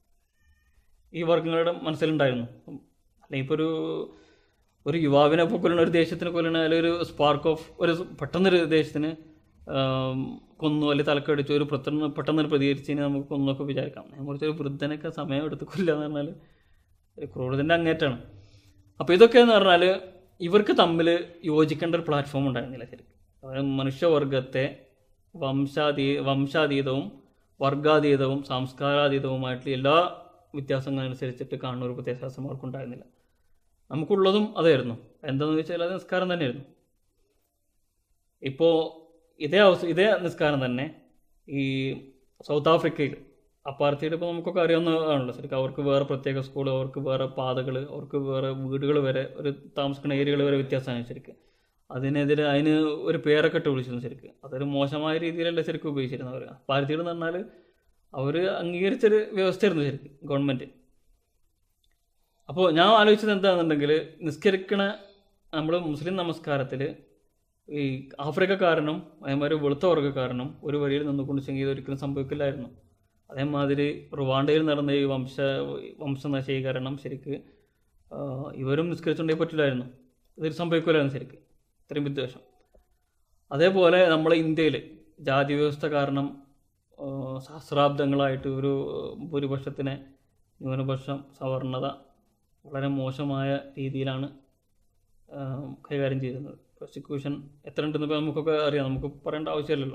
ഈ വർഗങ്ങളുടെ മനസ്സിലുണ്ടായിരുന്നു അല്ലെങ്കിൽ ഇപ്പോൾ ഒരു ഒരു യുവാവിനെ ഇപ്പോൾ കൊല്ലണ ഒരു ദേശത്തിന് കൊല്ലണ അല്ലെങ്കിൽ ഒരു സ്പാർക്ക് ഓഫ് ഒരു പെട്ടെന്നൊരു ദേശത്തിന് ആം, കൊന്നു അല്ലെങ്കിൽ തലക്കടിച്ചു ഒരു പെട്ടെന്ന് പെട്ടെന്ന് പ്രതികരിച്ചതിന് നമുക്ക് കൊന്നൊക്കെ വിചാരിക്കാം അതിനെക്കുറിച്ച് ഒരു വൃദ്ധനൊക്കെ സമയം എടുത്ത് കൊല്ലുക എന്ന് പറഞ്ഞാൽ ഒരു ക്രൂരത്തിൻ്റെ അങ്ങേറ്റാണ് അപ്പോൾ ഇതൊക്കെ എന്ന് പറഞ്ഞാൽ ഇവർക്ക് തമ്മിൽ യോജിക്കേണ്ട ഒരു പ്ലാറ്റ്ഫോം ഉണ്ടായിരുന്നില്ല ശരിക്കും അതായത് മനുഷ്യവർഗത്തെ വംശാതീ വംശാതീതവും വർഗാതീതവും സംസ്കാരാതീതവുമായിട്ടുള്ള എല്ലാ വ്യത്യാസങ്ങളനുസരിച്ചിട്ട് കാണുന്ന ഒരു പ്രത്യയശാസ്ത്രം അവർക്കുണ്ടായിരുന്നില്ല നമുക്കുള്ളതും അതായിരുന്നു എന്താണെന്ന് വെച്ചാൽ അത് നിസ്കാരം തന്നെയായിരുന്നു ഇപ്പോൾ ഇതേ അവസ്ഥ ഇതേ നിസ്കാരം തന്നെ ഈ സൗത്ത് ആഫ്രിക്കയിൽ അപ്പാർത്തിയുടെ ഇപ്പോൾ നമുക്കൊക്കെ അറിയാവുന്നതാണല്ലോ ശരിക്കും അവർക്ക് വേറെ പ്രത്യേക സ്കൂൾ അവർക്ക് വേറെ പാതകൾ അവർക്ക് വേറെ വീടുകൾ വരെ ഒരു താമസിക്കുന്ന ഏരിയകൾ വരെ വ്യത്യാസമാണ് ശരിക്കും അതിനെതിരെ അതിന് ഒരു പേരൊക്കെ ഇട്ട് വിളിച്ചിരുന്നു ശരിക്കും അതൊരു മോശമായ രീതിയിലല്ല ശരിക്കും ഉപയോഗിച്ചിരുന്നത് അവർ അപ്പാർത്തിയുടെ എന്ന് പറഞ്ഞാൽ അവർ അംഗീകരിച്ചൊരു വ്യവസ്ഥയായിരുന്നു ശരിക്കും ഗവൺമെൻറ് അപ്പോൾ ഞാൻ ആലോചിച്ചത് എന്താണെന്നുണ്ടെങ്കിൽ നിസ്കരിക്കണ നമ്മൾ മുസ്ലിം നമസ്കാരത്തിൽ ഈ ആഫ്രിക്കക്കാരനും അതേമാതിരി വെളുത്ത വർഗ്ഗക്കാരനും ഒരു വഴിയിൽ നിന്നുകൊണ്ട് സംഗീതം ഒരിക്കലും സംഭവിക്കില്ലായിരുന്നു അതേമാതിരി റുവാണ്ടയിൽ നടന്ന ഈ വംശ വംശനശീകരണം ശരിക്ക് ആ, ഇവരും നിസ്കരിച്ചുകൊണ്ടേ പറ്റില്ലായിരുന്നു ഇതിൽ സംഭവിക്കില്ലായിരുന്നു ശരിക്ക് ഇത്രയും വിദ്വേഷം അതേപോലെ നമ്മളെ ഇന്ത്യയിൽ ജാതി വ്യവസ്ഥ കാരണം ആ, സഹസ്രാബ്ദങ്ങളായിട്ട് ഒരു ഭൂരിപക്ഷത്തിനെ ന്യൂനപക്ഷം സവർണത വളരെ മോശമായ രീതിയിലാണ് ആ, കൈകാര്യം ചെയ്തിരുന്നത് പ്രോസിക്യൂഷൻ എത്ര ഉണ്ടെന്ന് ഇപ്പോൾ നമുക്കൊക്കെ അറിയാം നമുക്ക് പറയേണ്ട ആവശ്യമില്ലല്ലോ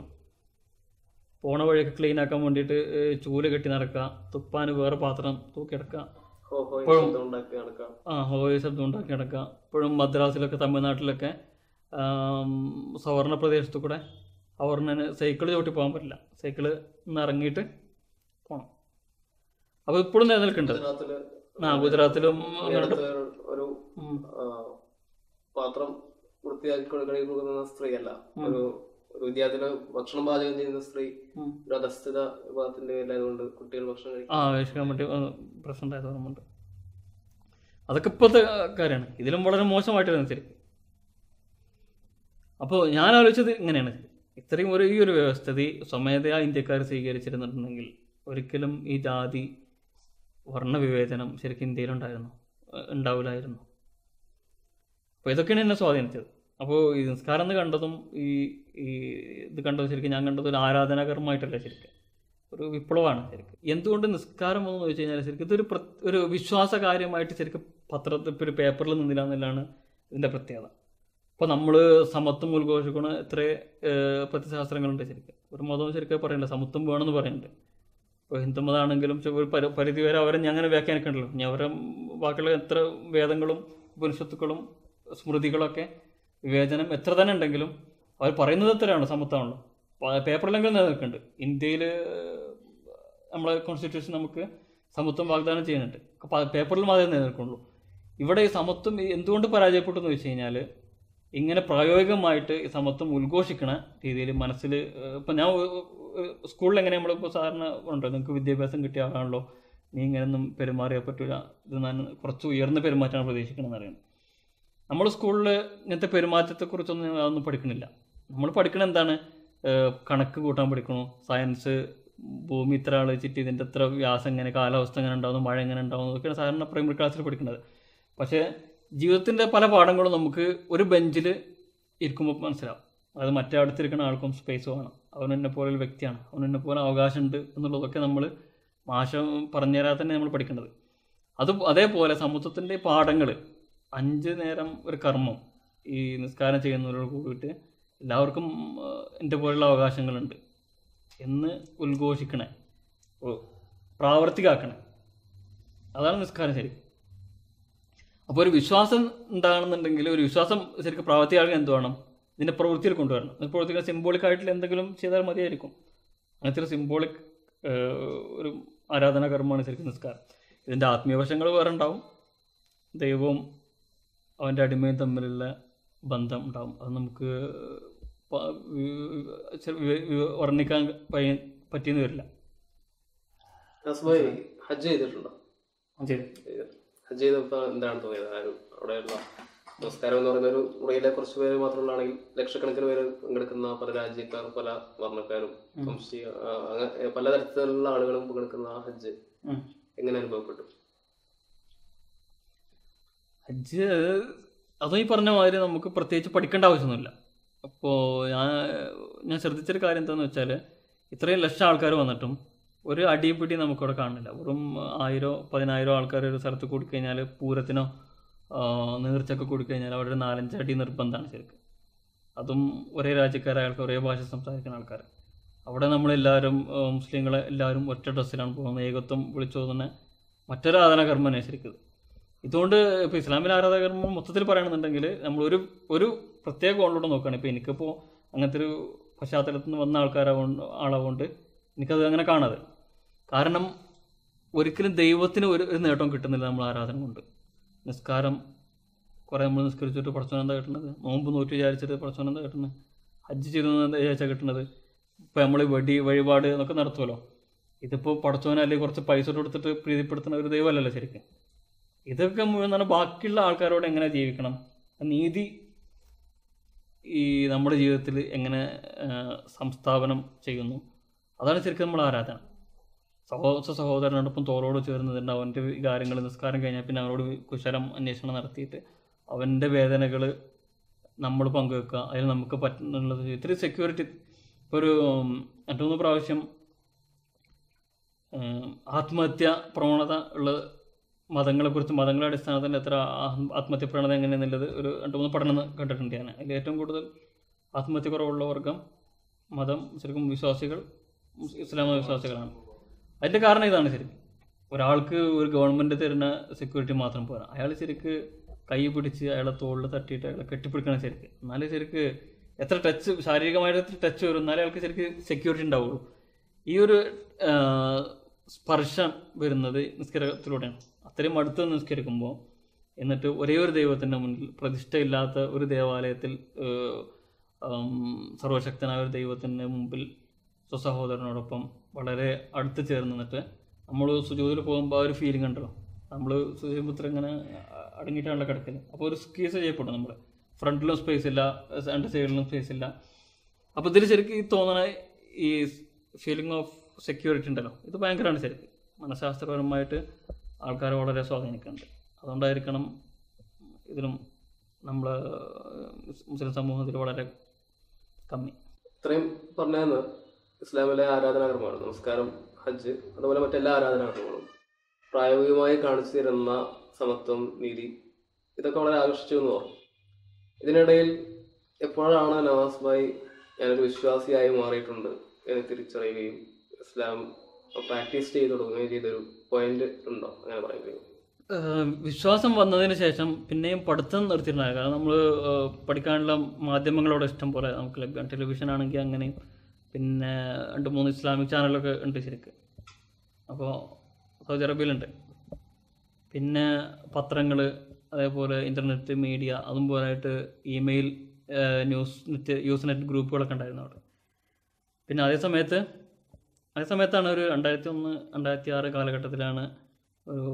പോണ വഴിയൊക്കെ ക്ലീൻ ആക്കാൻ വേണ്ടിയിട്ട് ഏ, ചൂല് കെട്ടി നടക്കുക തുപ്പാന് വേറെ പാത്രം തൂക്കിയെടുക്കുക ഹോ ഹോ ഇപ്പോഴും- ശബ്ദം ഉണ്ടാക്കി നടക്കാം ആ ഹോയ് ശബ്ദം ഉണ്ടാക്കി നടക്കുക ഇപ്പോഴും മദ്രാസിലൊക്കെ തമിഴ്നാട്ടിലൊക്കെ ആം, സവർണ പ്രദേശത്തു കൂടെ അവർണന് സൈക്കിൾ ചവിട്ടി പോകാൻ പറ്റില്ല സൈക്കിള് ഒന്ന് ഇറങ്ങിയിട്ട് പോകണം അപ്പോൾ ഇപ്പോഴും നിലനിൽക്കുന്നുണ്ട് ഗുജറാത്തില് ആ ഗുജറാത്തിലും ഈ അടുത്ത് ഒരു ഉം. ആ, പാത്രം വൃത്തിയാക്കി കഴിയുന്ന സ്ത്രീയല്ല ഒരു ഒരു വിദ്യാർത്ഥിയുടെ ഭക്ഷണം പാചകം ചെയ്യുന്ന സ്ത്രീ ഉം. ഒരു അധസ്ഥിത വിഭാഗത്തിന്റെ പേരിലായതുകൊണ്ട് കുട്ടികൾ ഭക്ഷണം കഴിക്കും ആ ആവിഷ്കാൻ വേണ്ടി പ്രശ്നം ഉണ്ടായത് ഓർമ്മയുണ്ട് അതൊക്കെ ഇപ്പോഴത്തെ കാര്യമാണ് ഇതിലും വളരെ മോശമായിട്ടാണ് ശരി അപ്പോൾ ഞാൻ ആലോചിച്ചത് ഇങ്ങനെയാണ് ഇത്രയും ഒരു ഈ ഒരു വ്യവസ്ഥിതി സ്വമേധയാ ഇന്ത്യക്കാർ സ്വീകരിച്ചിരുന്നിട്ടുണ്ടെങ്കിൽ ഒരിക്കലും ഈ ജാതി വർണ്ണവിവേചനം ശരിക്കും ഇന്ത്യയിലുണ്ടായിരുന്നു ഏഹ് ഉണ്ടാവില്ലായിരുന്നു അപ്പോൾ ഇതൊക്കെയാണ് എന്നെ സ്വാധീനിച്ചത് അപ്പോൾ ഈ നിസ്കാരം എന്ന് കണ്ടതും ഈ ഈ ഇത് കണ്ടതും ശരിക്കും ഞാൻ കണ്ടത് ഒരു ആരാധനാകരമായിട്ടല്ല ശരിക്കും ഒരു വിപ്ലവമാണ് ശരിക്കും എന്തുകൊണ്ട് നിസ്കാരം എന്ന് ചോദിച്ചു കഴിഞ്ഞാൽ ശരിക്കും ഇതൊരു പ്ര- ഒരു വിശ്വാസ കാര്യമായിട്ട് ശരിക്കും പത്രത്തിൽ ഇപ്പോൾ ഒരു പേപ്പറിൽ നിന്നില്ല എന്നുള്ളതാണ് ഇതിൻ്റെ പ്രത്യേകത ഇപ്പോൾ നമ്മൾ സമത്വം ഉദ്ഘോഷിക്കുന്ന എത്ര പ്രതിശാസ്ത്രങ്ങളുണ്ട് ശരിക്കും ഒരു മതവും ശരിക്കും പറയണ്ട സമത്വം വേണമെന്ന് പറയുന്നുണ്ട് ഇപ്പോൾ ഹിന്ദുമതമാണെങ്കിലും ചെ- ഒരു പരി പരിധി വരെ അവരെ ഞാൻ അങ്ങനെ വ്യാഖ്യാനിക്കണ്ടല്ലോ ഞാൻ അവരെ ബാക്കിയുള്ള എത്ര വേദങ്ങളും ഉപനിഷത്തുക്കളും സ്മൃതികളൊക്കെ വിവേചനം എത്ര തന്നെ ഉണ്ടെങ്കിലും അവർ പറയുന്നത് എത്രയാണ് സമത്വമാണല്ലോ പ- പേപ്പറിലെങ്കിലും നിലനിൽക്കുന്നുണ്ട് ഇന്ത്യയിൽ നമ്മളെ കോൺസ്റ്റിറ്റ്യൂഷൻ നമുക്ക് സമത്വം വാഗ്ദാനം ചെയ്യുന്നുണ്ട് അപ്പോൾ പേപ്പറിൽ മാത്രമേ നിലനിൽക്കുള്ളൂ ഇവിടെ ഈ സമത്വം ഈ എന്തുകൊണ്ട് പരാജയപ്പെട്ടു എന്ന് വെച്ച് കഴിഞ്ഞാൽ ഇങ്ങനെ പ്രായോഗികമായിട്ട് ഈ സമത്വം ഉദ്ഘോഷിക്കണ രീതിയിൽ മനസ്സിൽ ഇപ്പം ഞാൻ സ്കൂളിൽ എങ്ങനെ നമ്മളിപ്പോൾ സാധാരണ ഉണ്ടോ നിങ്ങൾക്ക് വിദ്യാഭ്യാസം കിട്ടിയ ആളാണല്ലോ നീ ഇങ്ങനെയൊന്നും പെരുമാറിയാൽ പറ്റില്ല ഇത് ഞാൻ കുറച്ച് ഉയർന്ന പെരുമാറ്റമാണ് പ്രതീക്ഷിക്കണമെന്ന് അറിയണം നമ്മൾ സ്കൂളിൽ ഇങ്ങനത്തെ പെരുമാറ്റത്തെക്കുറിച്ചൊന്നും അതൊന്നും പഠിക്കണില്ല നമ്മൾ പഠിക്കണ എന്താണ് ഏഹ് കണക്ക് കൂട്ടാൻ പഠിക്കണു സയൻസ് ഭൂമി ഇത്ര ആൾ വെച്ചിട്ട് ഇതിൻ്റെ എത്ര വ്യാസം എങ്ങനെ കാലാവസ്ഥ എങ്ങനെ ഉണ്ടാവുന്നു മഴ എങ്ങനെ ഉണ്ടാവുന്നു ഇതൊക്കെയാണ് സാധാരണ പ്രൈമറി ക്ലാസ്സിൽ പഠിക്കുന്നത് പക്ഷേ ജീവിതത്തിൻ്റെ പല പാഠങ്ങളും നമുക്ക് ഒരു ബെഞ്ചിൽ ഇരിക്കുമ്പോൾ മനസ്സിലാവും അത് മറ്റേ അടുത്തിരിക്കുന്ന ആൾക്കും സ്പേസ് വേണം അവൻ എന്നെ പോലെ ഒരു വ്യക്തിയാണ് അവൻ എന്നെ പോലെ അവകാശമുണ്ട് എന്നുള്ളതൊക്കെ നമ്മൾ മാഷ പറഞ്ഞു തരാതെ തന്നെ നമ്മൾ പഠിക്കേണ്ടത് അത് അതേപോലെ സമത്വത്തിൻ്റെ പാഠങ്ങൾ അഞ്ച് നേരം ഒരു കർമ്മം ഈ നിസ്കാരം ചെയ്യുന്നവരോട് കൂടിയിട്ട് എല്ലാവർക്കും ആ, എൻ്റെ പോലുള്ള അവകാശങ്ങളുണ്ട് എന്ന് ഉദ്ഘോഷിക്കണേ ഓ, പ്രാവർത്തികാക്കണേ അതാണ് നിസ്കാരം ശരി അപ്പോൾ ഒരു വിശ്വാസം ഉണ്ടാകണമെന്നുണ്ടെങ്കിൽ ഒരു വിശ്വാസം ശരിക്കും പ്രാവർത്തിയാകാൻ എന്ത് വേണം ഇതിൻ്റെ പ്രവൃത്തിയിൽ കൊണ്ടുവരണം ഇത് പ്രവൃത്തികൾ സിംബോളിക് ആയിട്ടുള്ള എന്തെങ്കിലും ചെയ്താൽ മതിയായിരിക്കും അങ്ങനത്തെ ഒരു സിംബോളിക് ഒരു ആരാധനാ കർമ്മമാണ് ശരിക്കും നിസ്കാരം ഇതിൻ്റെ ആത്മീയ വശങ്ങൾ വേറെ ഉണ്ടാവും ദൈവവും അവൻ്റെ അടിമയും തമ്മിലുള്ള ബന്ധം ഉണ്ടാവും അത് നമുക്ക് പ- വി- ചെ- വി- വി- വർണ്ണിക്കാൻ പയ്യ- പറ്റിയെന്ന് വരില്ല നസ്ബായ് ഹജ്ജ് ചെയ്തിട്ടുണ്ടോ ശരി ഹജ്ജ് ചെയ്തപ്പോൾ എന്താണ് തോന്നിയത് ആ ഒരു അവിടെയുള്ള നമസ്കാരം എന്ന് പറയുന്ന ഒരു മുറിയിലെ കുറച്ച് പേര് മാത്രമുള്ളതാണെങ്കിൽ ലക്ഷക്കണക്കിന് പേര് പങ്കെടുക്കുന്ന പല രാജ്യക്കാർ പല വർണ്ണക്കാരും വംശീയ ആ, അങ്ങനെ പലതരത്തിലുള്ള ആളുകളും പങ്കെടുക്കുന്ന ആ ഹജ്ജ് ഉം. എങ്ങനെ അനുഭവപ്പെട്ടു ഹജ്ജ് അതും ഈ പറഞ്ഞ മാതിരി നമുക്ക് പ്രത്യേകിച്ച് പഠിക്കേണ്ട ആവശ്യമൊന്നുമില്ല അപ്പോൾ ഞാൻ ഞാൻ ശ്രദ്ധിച്ചൊരു കാര്യം എന്താണെന്ന് വെച്ചാൽ ഇത്രയും ലക്ഷം ആൾക്കാർ വന്നിട്ടും ഒരു അടിപിടി നമുക്കവിടെ കാണില്ല വെറും ആയിരോ പതിനായിരോ ആൾക്കാർ ഒരു സ്ഥലത്ത് കൂടിക്കഴിഞ്ഞാൽ പൂരത്തിനോ ആ, നേർച്ചയൊക്കെ കൂടിക്കഴിഞ്ഞാൽ അവിടെ ഒരു നാലഞ്ച് അടി നിർബന്ധമാണ് ശരിക്കും അതും ഒരേ രാജ്യക്കാരായ ആൾക്കാർ ഒരേ ഭാഷ സംസാരിക്കുന്ന ആൾക്കാർ അവിടെ നമ്മളെല്ലാവരും ആ, മുസ്ലിങ്ങളെ എല്ലാവരും ഒറ്റ ഡ്രസ്സിലാണ് പോകുന്നത് ഏകത്വം വിളിച്ചു പോകുന്ന മറ്റൊരു ആരാധനാകർമ്മനെ ശരിക്കും ഇത്. ഇതുകൊണ്ട് ഇപ്പോൾ ഇസ്ലാമിലെ ആരാധകർമ്മം മൊത്തത്തിൽ പറയുകയാണെന്നുണ്ടെങ്കിൽ നമ്മൾ ഒരു ഒരു പ്രത്യേക കോണിലൂടെ നോക്കുകയാണ് ഇപ്പോൾ എനിക്കിപ്പോൾ അങ്ങനത്തെ ഒരു പശ്ചാത്തലത്തിൽ നിന്ന് വന്ന ആൾക്കാരാവുകൊണ്ട് ആളാവുകൊണ്ട് എനിക്കത് അങ്ങനെ കാണാതെ കാരണം ഒരിക്കലും ദൈവത്തിന് ഒരു ഒരു നേട്ടവും കിട്ടുന്നില്ല നമ്മൾ ആരാധന കൊണ്ട് നിസ്കാരം കുറേ നമ്മൾ നിസ്കരിച്ചിട്ട് പടച്ചോൻ എന്താ കിട്ടുന്നത് നോമ്പ് നോറ്റ് വിചാരിച്ചിട്ട് പടച്ചോൻ എന്താ കിട്ടുന്നത് ഹജ്ജ് ചെയ്തു എന്താ വിചാരിച്ചാൽ കിട്ടുന്നത് ഇപ്പോൾ നമ്മൾ വെടി വഴിപാട് എന്നൊക്കെ നടത്തുമല്ലോ ഇതിപ്പോൾ പടച്ചോനെ അല്ലെങ്കിൽ കുറച്ച് പൈസ കൊടുത്തിട്ട് പ്രീതിപ്പെടുത്തുന്ന ഒരു ദൈവമല്ലല്ലോ ശരിക്കും ഇതൊക്കെ മുഴുവൻ പറഞ്ഞാൽ ബാക്കിയുള്ള ആൾക്കാരോട് എങ്ങനെ ജീവിക്കണം നീതി ഈ നമ്മുടെ ജീവിതത്തിൽ എങ്ങനെ ആ, സംസ്ഥാപനം ചെയ്യുന്നു അതാണ് ശരിക്കും നമ്മൾ ആരാധന സഹോദര സഹോദരനോടൊപ്പം തോളോട് ചേർന്നതുണ്ട് അവൻ്റെ കാര്യങ്ങൾ നിസ്കാരം കഴിഞ്ഞാൽ പിന്നെ അവനോട് കുശലം അന്വേഷണം നടത്തിയിട്ട് അവൻ്റെ വേദനകൾ നമ്മൾ പങ്കുവെക്കുക അതിൽ നമുക്ക് പറ്റുന്നുള്ളത് ഇത്തിരി സെക്യൂരിറ്റി ഇപ്പോൾ ഒരു ഉം, രണ്ട് മൂന്ന് പ്രാവശ്യം ഉം, ആത്മഹത്യ പ്രവണത ഉള്ള മതങ്ങളെക്കുറിച്ച് മതങ്ങളുടെ അടിസ്ഥാനത്തിൽ എത്ര ആ- ആത്മഹത്യ പ്രവണത എങ്ങനെയെന്നുള്ളത് ഒരു രണ്ട് മൂന്ന് പഠനം കണ്ടിട്ടുണ്ട് ഞാൻ അതിൽ ഏറ്റവും കൂടുതൽ ആത്മഹത്യ കുറവുള്ള വർഗം മതം ശരിക്കും വിശ്വാസികൾ മുസ്- ഇസ്ലാം മത വിശ്വാസികളാണ് അതിൻ്റെ കാരണം ഇതാണ് ശരിക്കും ഒരാൾക്ക് ഒരു ഗവൺമെൻറ് തരുന്ന സെക്യൂരിറ്റി മാത്രം പോരാ അയാൾ ശരിക്ക് കൈ പിടിച്ച് അയാളെ തോളിൽ തട്ടിയിട്ട് അയാളെ കെട്ടിപ്പിടിക്കണം ശരിക്ക് എന്നാലേ ശരിക്ക് എത്ര ടച്ച് ശാരീരികമായിട്ട് എത്ര ടച്ച് വരും എന്നാലേ അയാൾക്ക് ശരിക്ക് സെക്യൂരിറ്റി ഉണ്ടാവുള്ളൂ ഈ ഒരു ആ, സ്പർശം വരുന്നത് നിസ്കാരത്തിലൂടെയാണ് അത്രയും അടുത്ത് നിസ്കരിക്കുമ്പോൾ എന്നിട്ട് ഒരേ ഒരു ദൈവത്തിൻ്റെ മുന്നിൽ പ്രതിഷ്ഠയില്ലാത്ത ഒരു ദേവാലയത്തിൽ ഏഹ്, ഉം, സർവശക്തനായ ഒരു ദൈവത്തിൻ്റെ മുമ്പിൽ സ്വസഹോദരനോടൊപ്പം വളരെ അടുത്ത് ചേർന്ന് നിന്നിട്ട് നമ്മൾ സുജൂതിൽ പോകുമ്പോൾ ആ ഒരു ഫീലിംഗ് ഉണ്ടല്ലോ നമ്മൾ സുജീപുത്ര ഇങ്ങനെ അടങ്ങിയിട്ടാണല്ലോ കിടക്കുന്നത് അപ്പോൾ ഒരു സ്ക്വീസ് ചെയ്യപ്പെടും നമ്മൾ ഫ്രണ്ടിലും സ്പേസ് ഇല്ല രണ്ട് സൈഡിലും സ്പേസ് ഇല്ല അപ്പോൾ ഇതിൽ ശരിക്കും ഈ തോന്നണ ഈ ഫീലിംഗ് ഓഫ് സെക്യൂരിറ്റി ഉണ്ടല്ലോ ഇത് ഭയങ്കരമാണ് ശരിക്കും മനഃശാസ്ത്രപരമായിട്ട് ആൾക്കാരെ വളരെ സ്വാധീനിക്കുന്നുണ്ട് അതുകൊണ്ടായിരിക്കണം ഇതിലും നമ്മൾ മുസ്ലിം സമൂഹത്തിൽ വളരെ കമ്മി ഇത്രയും പറഞ്ഞതെന്ന് ഇസ്ലാമിലെ ആരാധനാകർമ്മമാണ് നമസ്കാരം ഹജ്ജ് അതുപോലെ മറ്റെല്ലാ ആരാധനാകർമ്മങ്ങളും പ്രായോഗികമായി കാണിച്ചു തരുന്ന സമത്വം നീതി ഇതൊക്കെ വളരെ ആകർഷിച്ചു എന്ന് പറഞ്ഞു ഇതിനിടയിൽ എപ്പോഴാണ് നവാസ് ഭായി ഞാനൊരു വിശ്വാസിയായി മാറിയിട്ടുണ്ട് എന്ന് തിരിച്ചറിയുകയും ഇസ്ലാം പ്രാക്ടീസ് ചെയ്തു തുടങ്ങുകയും ചെയ്തൊരു പോയിന്റ് ഉണ്ടോ അങ്ങനെ പറയാൻ കഴിയും ഏഹ് വിശ്വാസം വന്നതിന് ശേഷം പിന്നെയും പഠിത്തം നിർത്തിയിട്ടുണ്ടായിരുന്നു കാരണം നമ്മൾ പഠിക്കാനുള്ള മാധ്യമങ്ങളോട് ഇഷ്ടം പോലെ നമുക്ക് ലഭ്യം ടെലിവിഷൻ ആണെങ്കിൽ അങ്ങനെയും പിന്നെ രണ്ട് മൂന്ന് ഇസ്ലാമിക് ചാനലൊക്കെ ഉണ്ട് ശരിക്ക് അപ്പോൾ സൗദി അറേബ്യയിലുണ്ട് പിന്നെ പത്രങ്ങൾ അതേപോലെ ഇൻ്റർനെറ്റ് മീഡിയ അതും പോലായിട്ട് email news net usenet ഗ്രൂപ്പുകളൊക്കെ ഉണ്ടായിരുന്നു അവിടെ പിന്നെ അതേ സമയത്ത് അതേ സമയത്താണ് ഒരു രണ്ടായിരത്തി ഒന്ന് രണ്ടായിരത്തി ആറ് കാലഘട്ടത്തിലാണ് ഒരു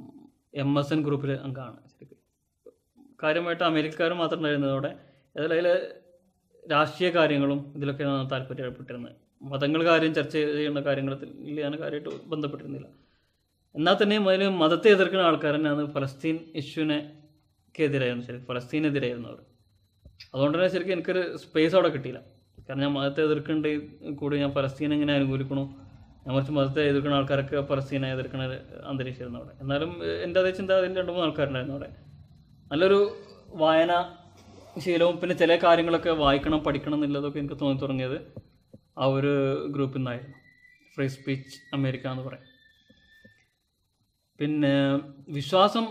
എം എസ് എൻ ഗ്രൂപ്പിൽ അംഗമാണ് ശരിക്കും കാര്യമായിട്ട് അമേരിക്കക്കാർ മാത്രം ഉണ്ടായിരുന്നതോടെ അതിൽ അതിൽ രാഷ്ട്രീയ കാര്യങ്ങളും ഇതിലൊക്കെയാണ് താല്പര്യപ്പെട്ടിരുന്നത് മതങ്ങൾ കാര്യം ചർച്ച ചെയ്യുന്ന കാര്യങ്ങളിൽ ഞാൻ കാര്യമായിട്ട് ബന്ധപ്പെട്ടിരുന്നില്ല എന്നാൽ തന്നെയും അതിൽ മതത്തെ എതിർക്കുന്ന ആൾക്കാർ തന്നെയാണ് ഫലസ്തീൻ ഇഷ്യൂവിനെ എതിരായിരുന്നു ശരി ഫലസ്തീനെതിരായിരുന്നു അവർ അതുകൊണ്ട് തന്നെ ശരിക്കും എനിക്കൊരു സ്പേസ് അവിടെ കിട്ടിയില്ല കാരണം ഞാൻ മതത്തെ എതിർക്കേണ്ട കൂടി ഞാൻ ഫലസ്തീനെ എങ്ങനെ അനുകൂലിക്കണു ഞാൻ മറിച്ച് മതത്തെ എതിർക്കുന്ന ആൾക്കാരൊക്കെ ഫലസ്തീനെ എതിർക്കുന്ന ഒരു അന്തരീക്ഷമായിരുന്നു അവിടെ എന്നാലും ഏഹ്, എൻ്റെ അതേ ചിന്ത അതിൽ രണ്ട് മൂന്ന് ആൾക്കാരുണ്ടായിരുന്നു അവിടെ നല്ലൊരു വായന ശീലവും പിന്നെ ചില കാര്യങ്ങളൊക്കെ വായിക്കണം പഠിക്കണം എന്നുള്ളതൊക്കെ എനിക്ക് തോന്നി തുടങ്ങിയത് ആ ഒരു ഗ്രൂപ്പിൽ നിന്നായിരുന്നു ഫ്രീ സ്പീച്ച് അമേരിക്ക എന്ന് പറയും പിന്നെ വിശ്വാസം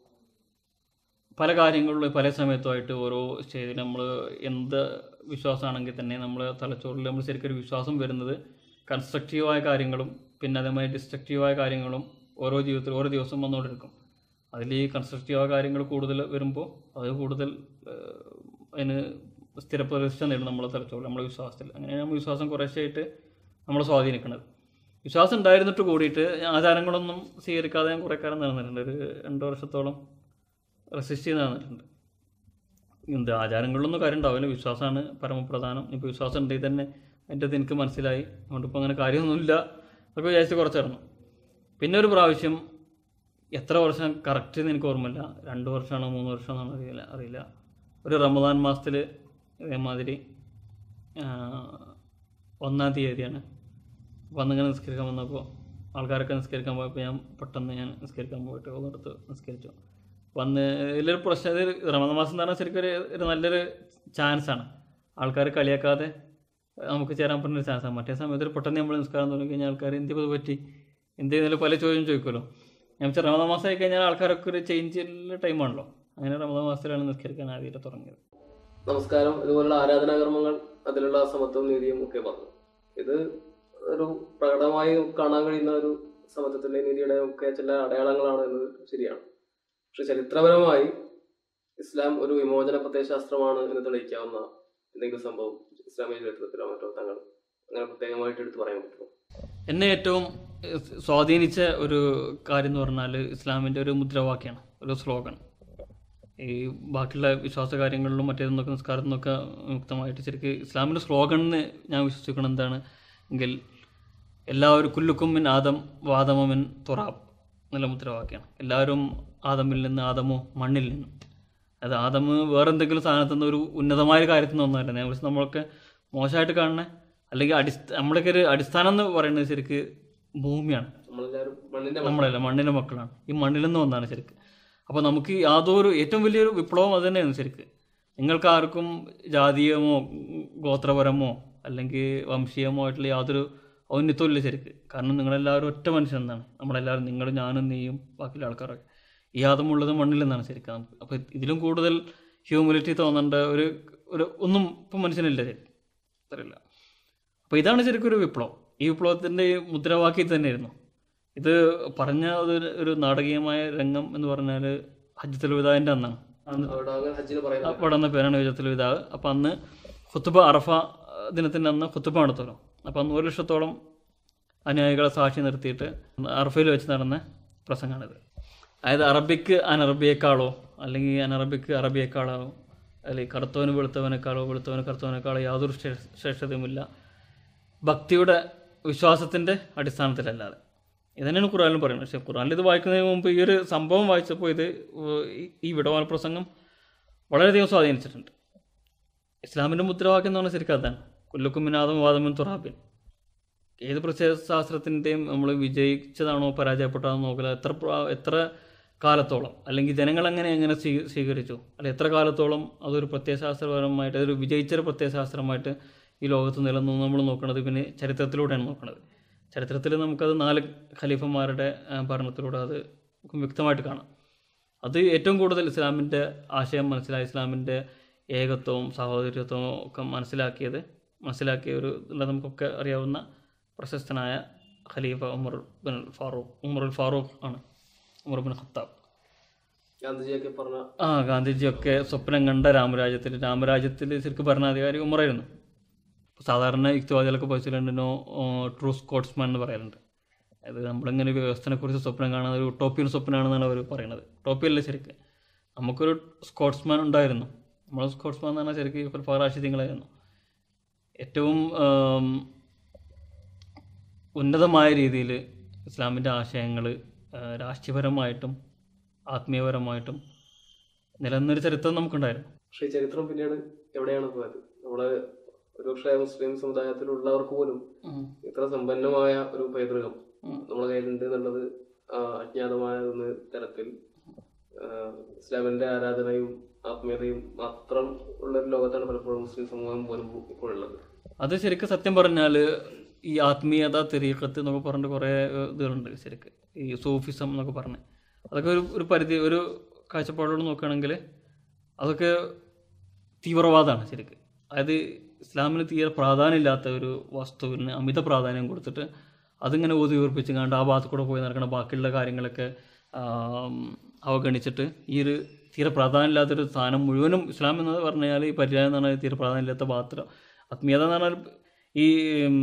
പല കാര്യങ്ങളിലും പല സമയത്തുമായിട്ട് ഓരോ സ്റ്റേജിൽ നമ്മൾ എന്ത് വിശ്വാസമാണെങ്കിൽ തന്നെ നമ്മൾ തലച്ചോറിൽ നമ്മൾ ശരിക്കും ഒരു വിശ്വാസം വരുന്നത് കൺസ്ട്രക്റ്റീവായ കാര്യങ്ങളും പിന്നെ അതേമാതിരി ഡിസ്ട്രക്റ്റീവായ കാര്യങ്ങളും ഓരോ ജീവിതത്തിൽ ഓരോ ദിവസം വന്നുകൊണ്ടിരിക്കും അതിൽ ഈ കൺസ്ട്രക്റ്റീവായ കാര്യങ്ങൾ കൂടുതൽ വരുമ്പോൾ അത് കൂടുതൽ ഏഹ്, അതിന് സ്ഥിരപ്രതിഷ്ഠ നേടും നമ്മളെ തലച്ചോറിൽ നമ്മളെ വിശ്വാസത്തിൽ അങ്ങനെയാണ് നമ്മൾ വിശ്വാസം കുറേശ്ശായിട്ട് നമ്മളെ സ്വാധീനിക്കുന്നത് വിശ്വാസം ഉണ്ടായിരുന്നിട്ട് കൂടിയിട്ട് ആചാരങ്ങളൊന്നും സ്വീകരിക്കാതെ ഞാൻ കുറേ കാലം നടന്നിട്ടുണ്ട് ഒരു രണ്ട് വർഷത്തോളം റെസിസ്റ്റ് ചെയ്ത് നടന്നിട്ടുണ്ട് എന്ത് ആചാരങ്ങളിലൊന്നും കാര്യം ഉണ്ടാവില്ല വിശ്വാസമാണ് പരമപ്രധാനം ഇപ്പോൾ വിശ്വാസം ഉണ്ടെങ്കിൽ തന്നെ എൻ്റെ അത് എനിക്ക് മനസ്സിലായി അതുകൊണ്ട് ഇപ്പോൾ അങ്ങനെ കാര്യമൊന്നുമില്ല അതൊക്കെ വിചാരിച്ച് കുറച്ചിറങ്ങും പിന്നെ ഒരു പ്രാവശ്യം എത്ര വർഷം കറക്റ്റ് എന്ന് എനിക്ക് ഓർമ്മയില്ല രണ്ട് വർഷമാണോ മൂന്ന് വർഷമാണോ അറിയില്ല അറിയില്ല ഒരു റമദാൻ മാസത്തിൽ ഇതേമാതിരി ആ, ഒന്നാം തീയതിയാണ് അപ്പോൾ അന്നിങ്ങനെ നിസ്കരിക്കാൻ വന്നപ്പോൾ ആൾക്കാരൊക്കെ നിസ്കരിക്കാൻ പോയപ്പോൾ ഞാൻ പെട്ടെന്ന് ഞാൻ നിസ്കരിക്കാൻ പോയിട്ട് ഒന്നെടുത്ത് നിസ്കരിച്ചു വന്ന് ഇതിലൊരു പ്രശ്നം ഇത് റമദാൻ മാസം എന്ന് പറഞ്ഞാൽ ശരിക്കും ഒരു ഒരു നല്ലൊരു ചാൻസാണ് ആൾക്കാർ കളിയാക്കാതെ നമുക്ക് ചേരാൻ പറ്റുന്ന ഒരു ചാൻസാണ് മറ്റേ സമയത്ത് ഒരു പെട്ടെന്ന് നമ്മൾ നിസ്കാരം തുടങ്ങി കഴിഞ്ഞാൽ ആൾക്കാർ എന്ത് ഇത് പറ്റി എന്ത് ചെയ്യുന്നതിൽ പല ചോദ്യം ചോദിക്കുമല്ലോ ഞാൻ വെച്ചാൽ റമദാൻ മാസം ആയി കഴിഞ്ഞാൽ ആൾക്കാരൊക്കെ ഒരു ചേഞ്ചിലുള്ള ടൈമാണല്ലോ അങ്ങനെ റമദാൻ മാസത്തിലാണ് നിസ്കരിക്കാൻ ആദ്യമായിട്ട് തുടങ്ങിയത് നമസ്കാരം ഇതുപോലുള്ള ആരാധനാകർമ്മങ്ങൾ അതിലുള്ള സമത്വം നീതിയും ഒക്കെ പറഞ്ഞു ഇത് ഒരു പ്രകടമായി കാണാൻ കഴിയുന്ന ഒരു സമത്വത്തിന്റെ നീതിയുടെ ഒക്കെ ചില അടയാളങ്ങളാണ് എന്നത് ശരിയാണ് പക്ഷെ ചരിത്രപരമായി ഇസ്ലാം ഒരു വിമോചന പ്രത്യയശാസ്ത്രമാണ് എന്ന് തെളിയിക്കാവുന്ന എന്തെങ്കിലും സംഭവം ഇസ്ലാമിക ചരിത്രത്തിലോ മറ്റോ തങ്ങൾ അങ്ങനെ പ്രത്യേകമായിട്ട് എടുത്തു പറയാൻ പറ്റുമോ എന്നെ ഏറ്റവും ഏഹ്, സ്വാധീനിച്ച ഒരു കാര്യം എന്ന് പറഞ്ഞാൽ ഇസ്ലാമിൻ്റെ ഒരു മുദ്രാവാക്യമാണ് ഒരു സ്ലോഗൻ ഈ ബാക്കിയുള്ള വിശ്വാസ കാര്യങ്ങളിലും മറ്റേതെന്നൊക്കെ നിസ്കാരത്തിൽ നിന്നൊക്കെ മുക്തമായിട്ട് ശരിക്കും ഇസ്ലാമിൻ്റെ സ്ലോഗൻ എന്ന് ഞാൻ വിശ്വസിക്കണം എന്താണ് എങ്കിൽ എല്ലാവരും കുല്ലുക്കും മിൻ ആദം വാദമോ മിൻ തുറാബ് എന്നുള്ള മുദ്രാവാക്യമാണ് എല്ലാവരും ആദമിൽ നിന്ന് ആദമോ മണ്ണിൽ നിന്നും അത് ആദമ് വേറെ എന്തെങ്കിലും സാധനത്തിൽ നിന്ന് ഒരു ഉന്നതമായ കാര്യത്തിൽ നിന്നൊന്നുമല്ല ഞാൻ വിളിച്ച് നമ്മളൊക്കെ മോശമായിട്ട് കാണണേ അല്ലെങ്കിൽ അടിസ്ഥ നമ്മളൊക്കെ ഒരു അടിസ്ഥാനം എന്ന് പറയുന്നത് ശരിക്ക് ഭൂമിയാണ് നമ്മളെല്ലാവരും മണ്ണിന്റെ നമ്മളല്ല മണ്ണിൻ്റെ മക്കളാണ് ഈ മണ്ണിൽ നിന്ന് വന്നാണ് ശരിക്ക് അപ്പോൾ നമുക്ക് യാതൊരു ഏറ്റവും വലിയൊരു വിപ്ലവം അത് തന്നെയാണ് ശരിക്ക് നിങ്ങൾക്ക് ആർക്കും ജാതീയമോ ഉം, ഗോത്രപരമോ അല്ലെങ്കിൽ വംശീയമോ ആയിട്ടുള്ള യാതൊരു ഔന്നത്യവും ഇല്ല ശരിക്ക് കാരണം നിങ്ങളെല്ലാവരും ഒറ്റ മനുഷ്യൻ എന്നാണ് നമ്മളെല്ലാവരും നിങ്ങളും ഞാനും നീയും ബാക്കിയുള്ള ആൾക്കാരൊക്കെ ഈ ആദമുള്ളത് മണ്ണിൽ നിന്നാണ് ശരിക്കും നമുക്ക് അപ്പോൾ ഇതിലും കൂടുതൽ ഹ്യൂമിലിറ്റി തോന്നേണ്ട ഒരു ഒരു ഒന്നും ഇപ്പം മനുഷ്യനില്ല ശരി അറിയില്ല അപ്പോൾ ഇതാണ് ശരിക്കും ഒരു വിപ്ലവം ഈ വിപ്ലവത്തിൻ്റെ മുദ്രാവാക്യം ഇത് തന്നെയായിരുന്നു ഇത് പറഞ്ഞ ഒരു ഒരു നാടകീയമായ രംഗം എന്ന് പറഞ്ഞാൽ ഹജ്ജത്തുൽ വിദാവിൻ്റെ അന്നാണ് അന്ന് അവിടെ അങ്ങനെ ഹജ്ജിന് പറയുന്നത് അവിടെ വന്ന പേരാണ് ഹജ്ജത്തുൽ വിദാവ് അപ്പം അന്ന് ഖുത്തുബ അറഫ ദിനത്തിൻ്റെ അന്ന് ഖുത്തുബ നടത്തുമല്ലോ അപ്പോൾ അന്ന് ഒരു ലക്ഷത്തോളം അനുയായികളെ സാക്ഷി നിർത്തിയിട്ട് അറഫയിൽ വെച്ച് നടന്ന പ്രസംഗമാണിത് അതായത് അറബിക്ക് അനറബിയേക്കാളോ അല്ലെങ്കിൽ അനറബിക്ക് അറബിയേക്കാളോ അല്ലെങ്കിൽ കറുത്തവന് വെളുത്തവനേക്കാളോ വെളുത്തവന് കറുത്തവനേക്കാളോ യാതൊരു ശ്രേ- ശ്രേഷ്ഠതയുമില്ല ഭക്തിയുടെ വിശ്വാസത്തിൻ്റെ അടിസ്ഥാനത്തിലല്ലാതെ ഇതന്നെയാണ് ഖുറാനിൽ പറയുന്നത് പക്ഷേ ഖുറാനിൽ ഇത് വായിക്കുന്നതിന് മുമ്പ് ഈ ഒരു സംഭവം വായിച്ചപ്പോൾ ഇത് ഈ- ഈ വിടവാന പ്രസംഗം വളരെയധികം സ്വാധീനിച്ചിട്ടുണ്ട് ഇസ്ലാമിൻ്റെ മുദ്രാവാക്യം എന്ന് പറഞ്ഞാൽ ശരിക്കും അതാണ് കുല്ലുക്കും മിനാദം വാദമും തുറാബിൻ ഏത് പ്രത്യയശാസ്ത്രത്തിൻ്റെയും നമ്മൾ വിജയിച്ചതാണോ പരാജയപ്പെട്ടതാണോ നോക്കില്ല എത്ര പ്രാ- എത്ര കാലത്തോളം അല്ലെങ്കിൽ ജനങ്ങൾ എങ്ങനെ എങ്ങനെ സ്വീ- സ്വീകരിച്ചു അല്ലെ എത്ര കാലത്തോളം അതൊരു പ്രത്യയശാസ്ത്രപരമായിട്ട് അതൊരു വിജയിച്ചൊരു പ്രത്യയശാസ്ത്രമായിട്ട് ഈ ലോകത്ത് നിലനിന്നു നമ്മൾ നോക്കുന്നത് പിന്നെ ചരിത്രത്തിലൂടെയാണ് നോക്കുന്നത് ചരിത്രത്തിൽ നമുക്കത് നാല് ഖലീഫന്മാരുടെ ആ, ഭരണത്തിലൂടെ അത് വ്യക്തമായിട്ട് കാണാം അത് ഏറ്റവും കൂടുതൽ ഇസ്ലാമിൻ്റെ ആശയം മനസ്സിലായി ഇസ്ലാമിൻ്റെ ഏകത്വവും സഹോദര്യത്വവും ഒക്കെ മനസ്സിലാക്കിയത് മനസ്സിലാക്കിയ ഒരു ഉള്ള നമുക്കൊക്കെ അറിയാവുന്ന പ്രശസ്തനായ ഖലീഫ ഉമർ ബിൻ ഫാറൂഖ് ഉമറുൽ ഫാറൂഖ് ആണ് ഉമർ ബിൻ ഖത്താബ് ഗാന്ധിജിയൊക്കെ പറഞ്ഞ ആ ഗാന്ധിജിയൊക്കെ സ്വപ്നം കണ്ട രാമരാജ്യത്തിൽ രാമരാജ്യത്തിൽ ശരിക്കും ഭരണാധികാരി ഉമറായിരുന്നു സാധാരണ യുക്തിവാദികളൊക്കെ പഠിച്ചിട്ടുണ്ട് നോ ട്രൂ സ്കോട്ട്സ്മാൻ എന്ന് പറയാറുണ്ട് അതായത് നമ്മളിങ്ങനെ വ്യവസ്ഥനെക്കുറിച്ച് സ്വപ്നം കാണുന്ന ഒരു ടോപ്പിയൻ സ്വപ്നമാണെന്നാണ് അവർ പറയുന്നത് ടോപ്പിയല്ല ശരിക്കും നമുക്കൊരു സ്കോട്ട്സ്മാൻ ഉണ്ടായിരുന്നു നമ്മൾ സ്കോട്ട്സ്മാൻ എന്ന് പറഞ്ഞാൽ ശരിക്കും ഫറാഷിദ്യങ്ങളായിരുന്നു ഏറ്റവും ആം, ഉന്നതമായ രീതിയിൽ ഇസ്ലാമിൻ്റെ ആശയങ്ങൾ രാഷ്ട്രീയപരമായിട്ടും ആത്മീയപരമായിട്ടും നിലനിന്നൊരു ചരിത്രം നമുക്കുണ്ടായിരുന്നു പക്ഷേ ഈ ചരിത്രം പിന്നീട് എവിടെയാണ് പോയത് നമ്മുടെ ഒരുപക്ഷെ മുസ്ലിം സമുദായത്തിലുള്ളവർക്ക് പോലും ഇത്ര സമ്പന്നമായ ഒരു പൈതൃകം നമ്മുടെ കയ്യിലുണ്ട് എന്നുള്ളത് ആ, അജ്ഞാതമായ ഒന്ന് തരത്തിൽ ആ, ഇസ്ലാമിന്റെ ആരാധനയും ആത്മീയതയും മാത്രം ഉള്ള ഒരു ലോകത്താണ് പലപ്പോഴും മുസ്ലിം സമൂഹം പോലും ഇപ്പോഴുള്ളത് അത് ശരിക്കും സത്യം പറഞ്ഞാൽ ഈ ആത്മീയത തെരീക്കത്ത് എന്നൊക്കെ പറഞ്ഞിട്ട് കുറേ ഏഹ്, ഇതുകളുണ്ട് ശരിക്ക് ഈ സൂഫിസം എന്നൊക്കെ പറഞ്ഞ് അതൊക്കെ ഒരു ഒരു പരിധി ഒരു കാഴ്ചപ്പാടോട് നോക്കുകയാണെങ്കിൽ അതൊക്കെ തീവ്രവാദമാണ് ശരിക്ക് അതായത് ഇസ്ലാമിന് തീരെ പ്രാധാന്യമില്ലാത്ത ഒരു വസ്തുവിന് അമിത പ്രാധാന്യം കൊടുത്തിട്ട് അതിങ്ങനെ ഊതി ഉയർപ്പിച്ച് കണ്ട് ആ ഭാഗത്ത് കൂടെ പോയി നടക്കുന്ന ബാക്കിയുള്ള കാര്യങ്ങളൊക്കെ ആം, അവഗണിച്ചിട്ട് ഈ ഒരു തീരെ പ്രാധാന്യമില്ലാത്തൊരു സ്ഥാനം മുഴുവനും ഇസ്ലാം എന്ന് പറഞ്ഞു കഴിഞ്ഞാൽ ഈ പര്യായം എന്ന് പറഞ്ഞാൽ തീരെ പ്രാധാന്യമില്ലാത്ത പാത്രം ആത്മീയത എന്ന് പറഞ്ഞാൽ ഈ ഉം,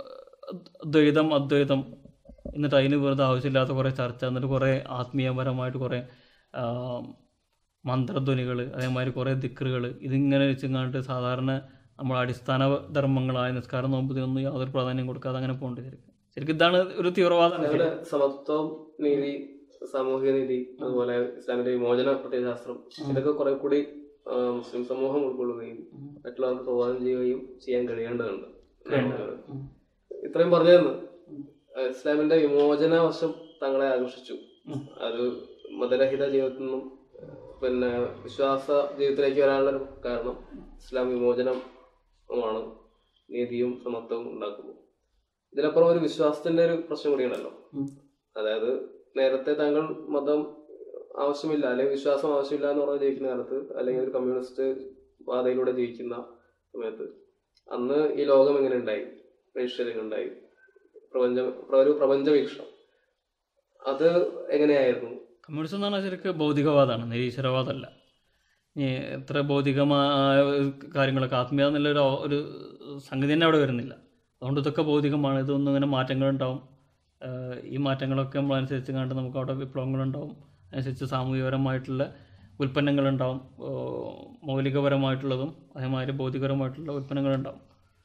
ദ്വൈതം അദ്വൈതം എന്നിട്ട് അതിന് വെറുതെ ആവശ്യമില്ലാത്ത കുറേ ചർച്ച എന്നിട്ട് കുറേ ആത്മീയപരമായിട്ട് കുറേ ആം, മന്ത്രധ്വനികൾ അതേമാതിരി കുറേ ദിക്കറുകൾ ഇതിങ്ങനെ വെച്ചങ്ങാണ്ട് സാധാരണ നമ്മൾ അടിസ്ഥാന ധർമ്മങ്ങളായ നിസ്കാരം നോമ്പ് ഇതിനൊന്നും യാതൊരു പ്രാധാന്യം കൊടുക്കാതെ അങ്ങനെ പോകുന്നുണ്ട് ശരിക്കും ശരിക്കും ഇതാണ് ഒരു തീവ്രവാദം അതുപോലെ സമത്വം നീതി സാമൂഹിക നീതി അതുപോലെ ഇസ്ലാമിന്റെ വിമോചന പ്രത്യയശാസ്ത്രം ഇതൊക്കെ കുറെ കൂടി ആ, മുസ്ലിം സമൂഹം ഉൾക്കൊള്ളുകയും മറ്റുള്ളവർക്ക് പ്രബോധനം ചെയ്യുകയും ചെയ്യാൻ കഴിയേണ്ടതുണ്ട് ഉം. ഇത്രയും പറഞ്ഞതെന്ന് ഇസ്ലാമിന്റെ വിമോചന വശം തങ്ങളെ ആകർഷിച്ചു ഉം. അത് മതരഹിത ജീവിതത്തിൽ നിന്നും പിന്നെ വിശ്വാസ ജീവിതത്തിലേക്ക് വരാനുള്ള ഒരു കാരണം ഇസ്ലാം വിമോചനമാണ് നീതിയും സമത്വവും ഉണ്ടാക്കുന്നു ഇതിലപ്പുറം ഒരു വിശ്വാസത്തിന്റെ ഒരു പ്രശ്നം കൂടിയാണല്ലോ ഉം. അതായത് നേരത്തെ താങ്കൾ മതം ആവശ്യമില്ല അല്ലെങ്കിൽ വിശ്വാസം ആവശ്യമില്ല എന്ന് പറഞ്ഞ് ജീവിക്കുന്ന കാലത്ത് അല്ലെങ്കിൽ ഒരു കമ്മ്യൂണിസ്റ്റ് പാതയിലൂടെ ജീവിക്കുന്ന സമയത്ത് അന്ന് ഈ ലോകം എങ്ങനെ ഉണ്ടായി മനുഷ്യരെങ്ങനെ ഉണ്ടായി പ്രപഞ്ച ഒരു പ്രപഞ്ച വീക്ഷണം അത് എങ്ങനെയായിരുന്നു കമ്മ്യൂണിസം എന്ന് പറഞ്ഞാൽ ശരിക്കും ഭൗതികവാദമാണ് നിരീശ്വരവാദമല്ല ഇനി എത്ര ഭൗതികമായ കാര്യങ്ങളൊക്കെ ആത്മീയത എന്നുള്ള ഒരു ഒരു സംഗതി തന്നെ അവിടെ വരുന്നില്ല അതുകൊണ്ട് ഇതൊക്കെ ഭൗതികമാണ് ഇതൊന്നും ഇങ്ങനെ മാറ്റങ്ങളുണ്ടാവും ആഹ് ഈ മാറ്റങ്ങളൊക്കെ നമ്മൾ അനുസരിച്ച് കണ്ട് നമുക്ക് അവിടെ വിപ്ലവങ്ങളുണ്ടാവും അനുസരിച്ച് സാമൂഹികപരമായിട്ടുള്ള ഉൽപ്പന്നങ്ങളുണ്ടാവും ആഹ് മൗലികപരമായിട്ടുള്ളതും അതേമാതിരി ഭൗതികപരമായിട്ടുള്ള ഉൽപ്പന്നങ്ങളുണ്ടാവും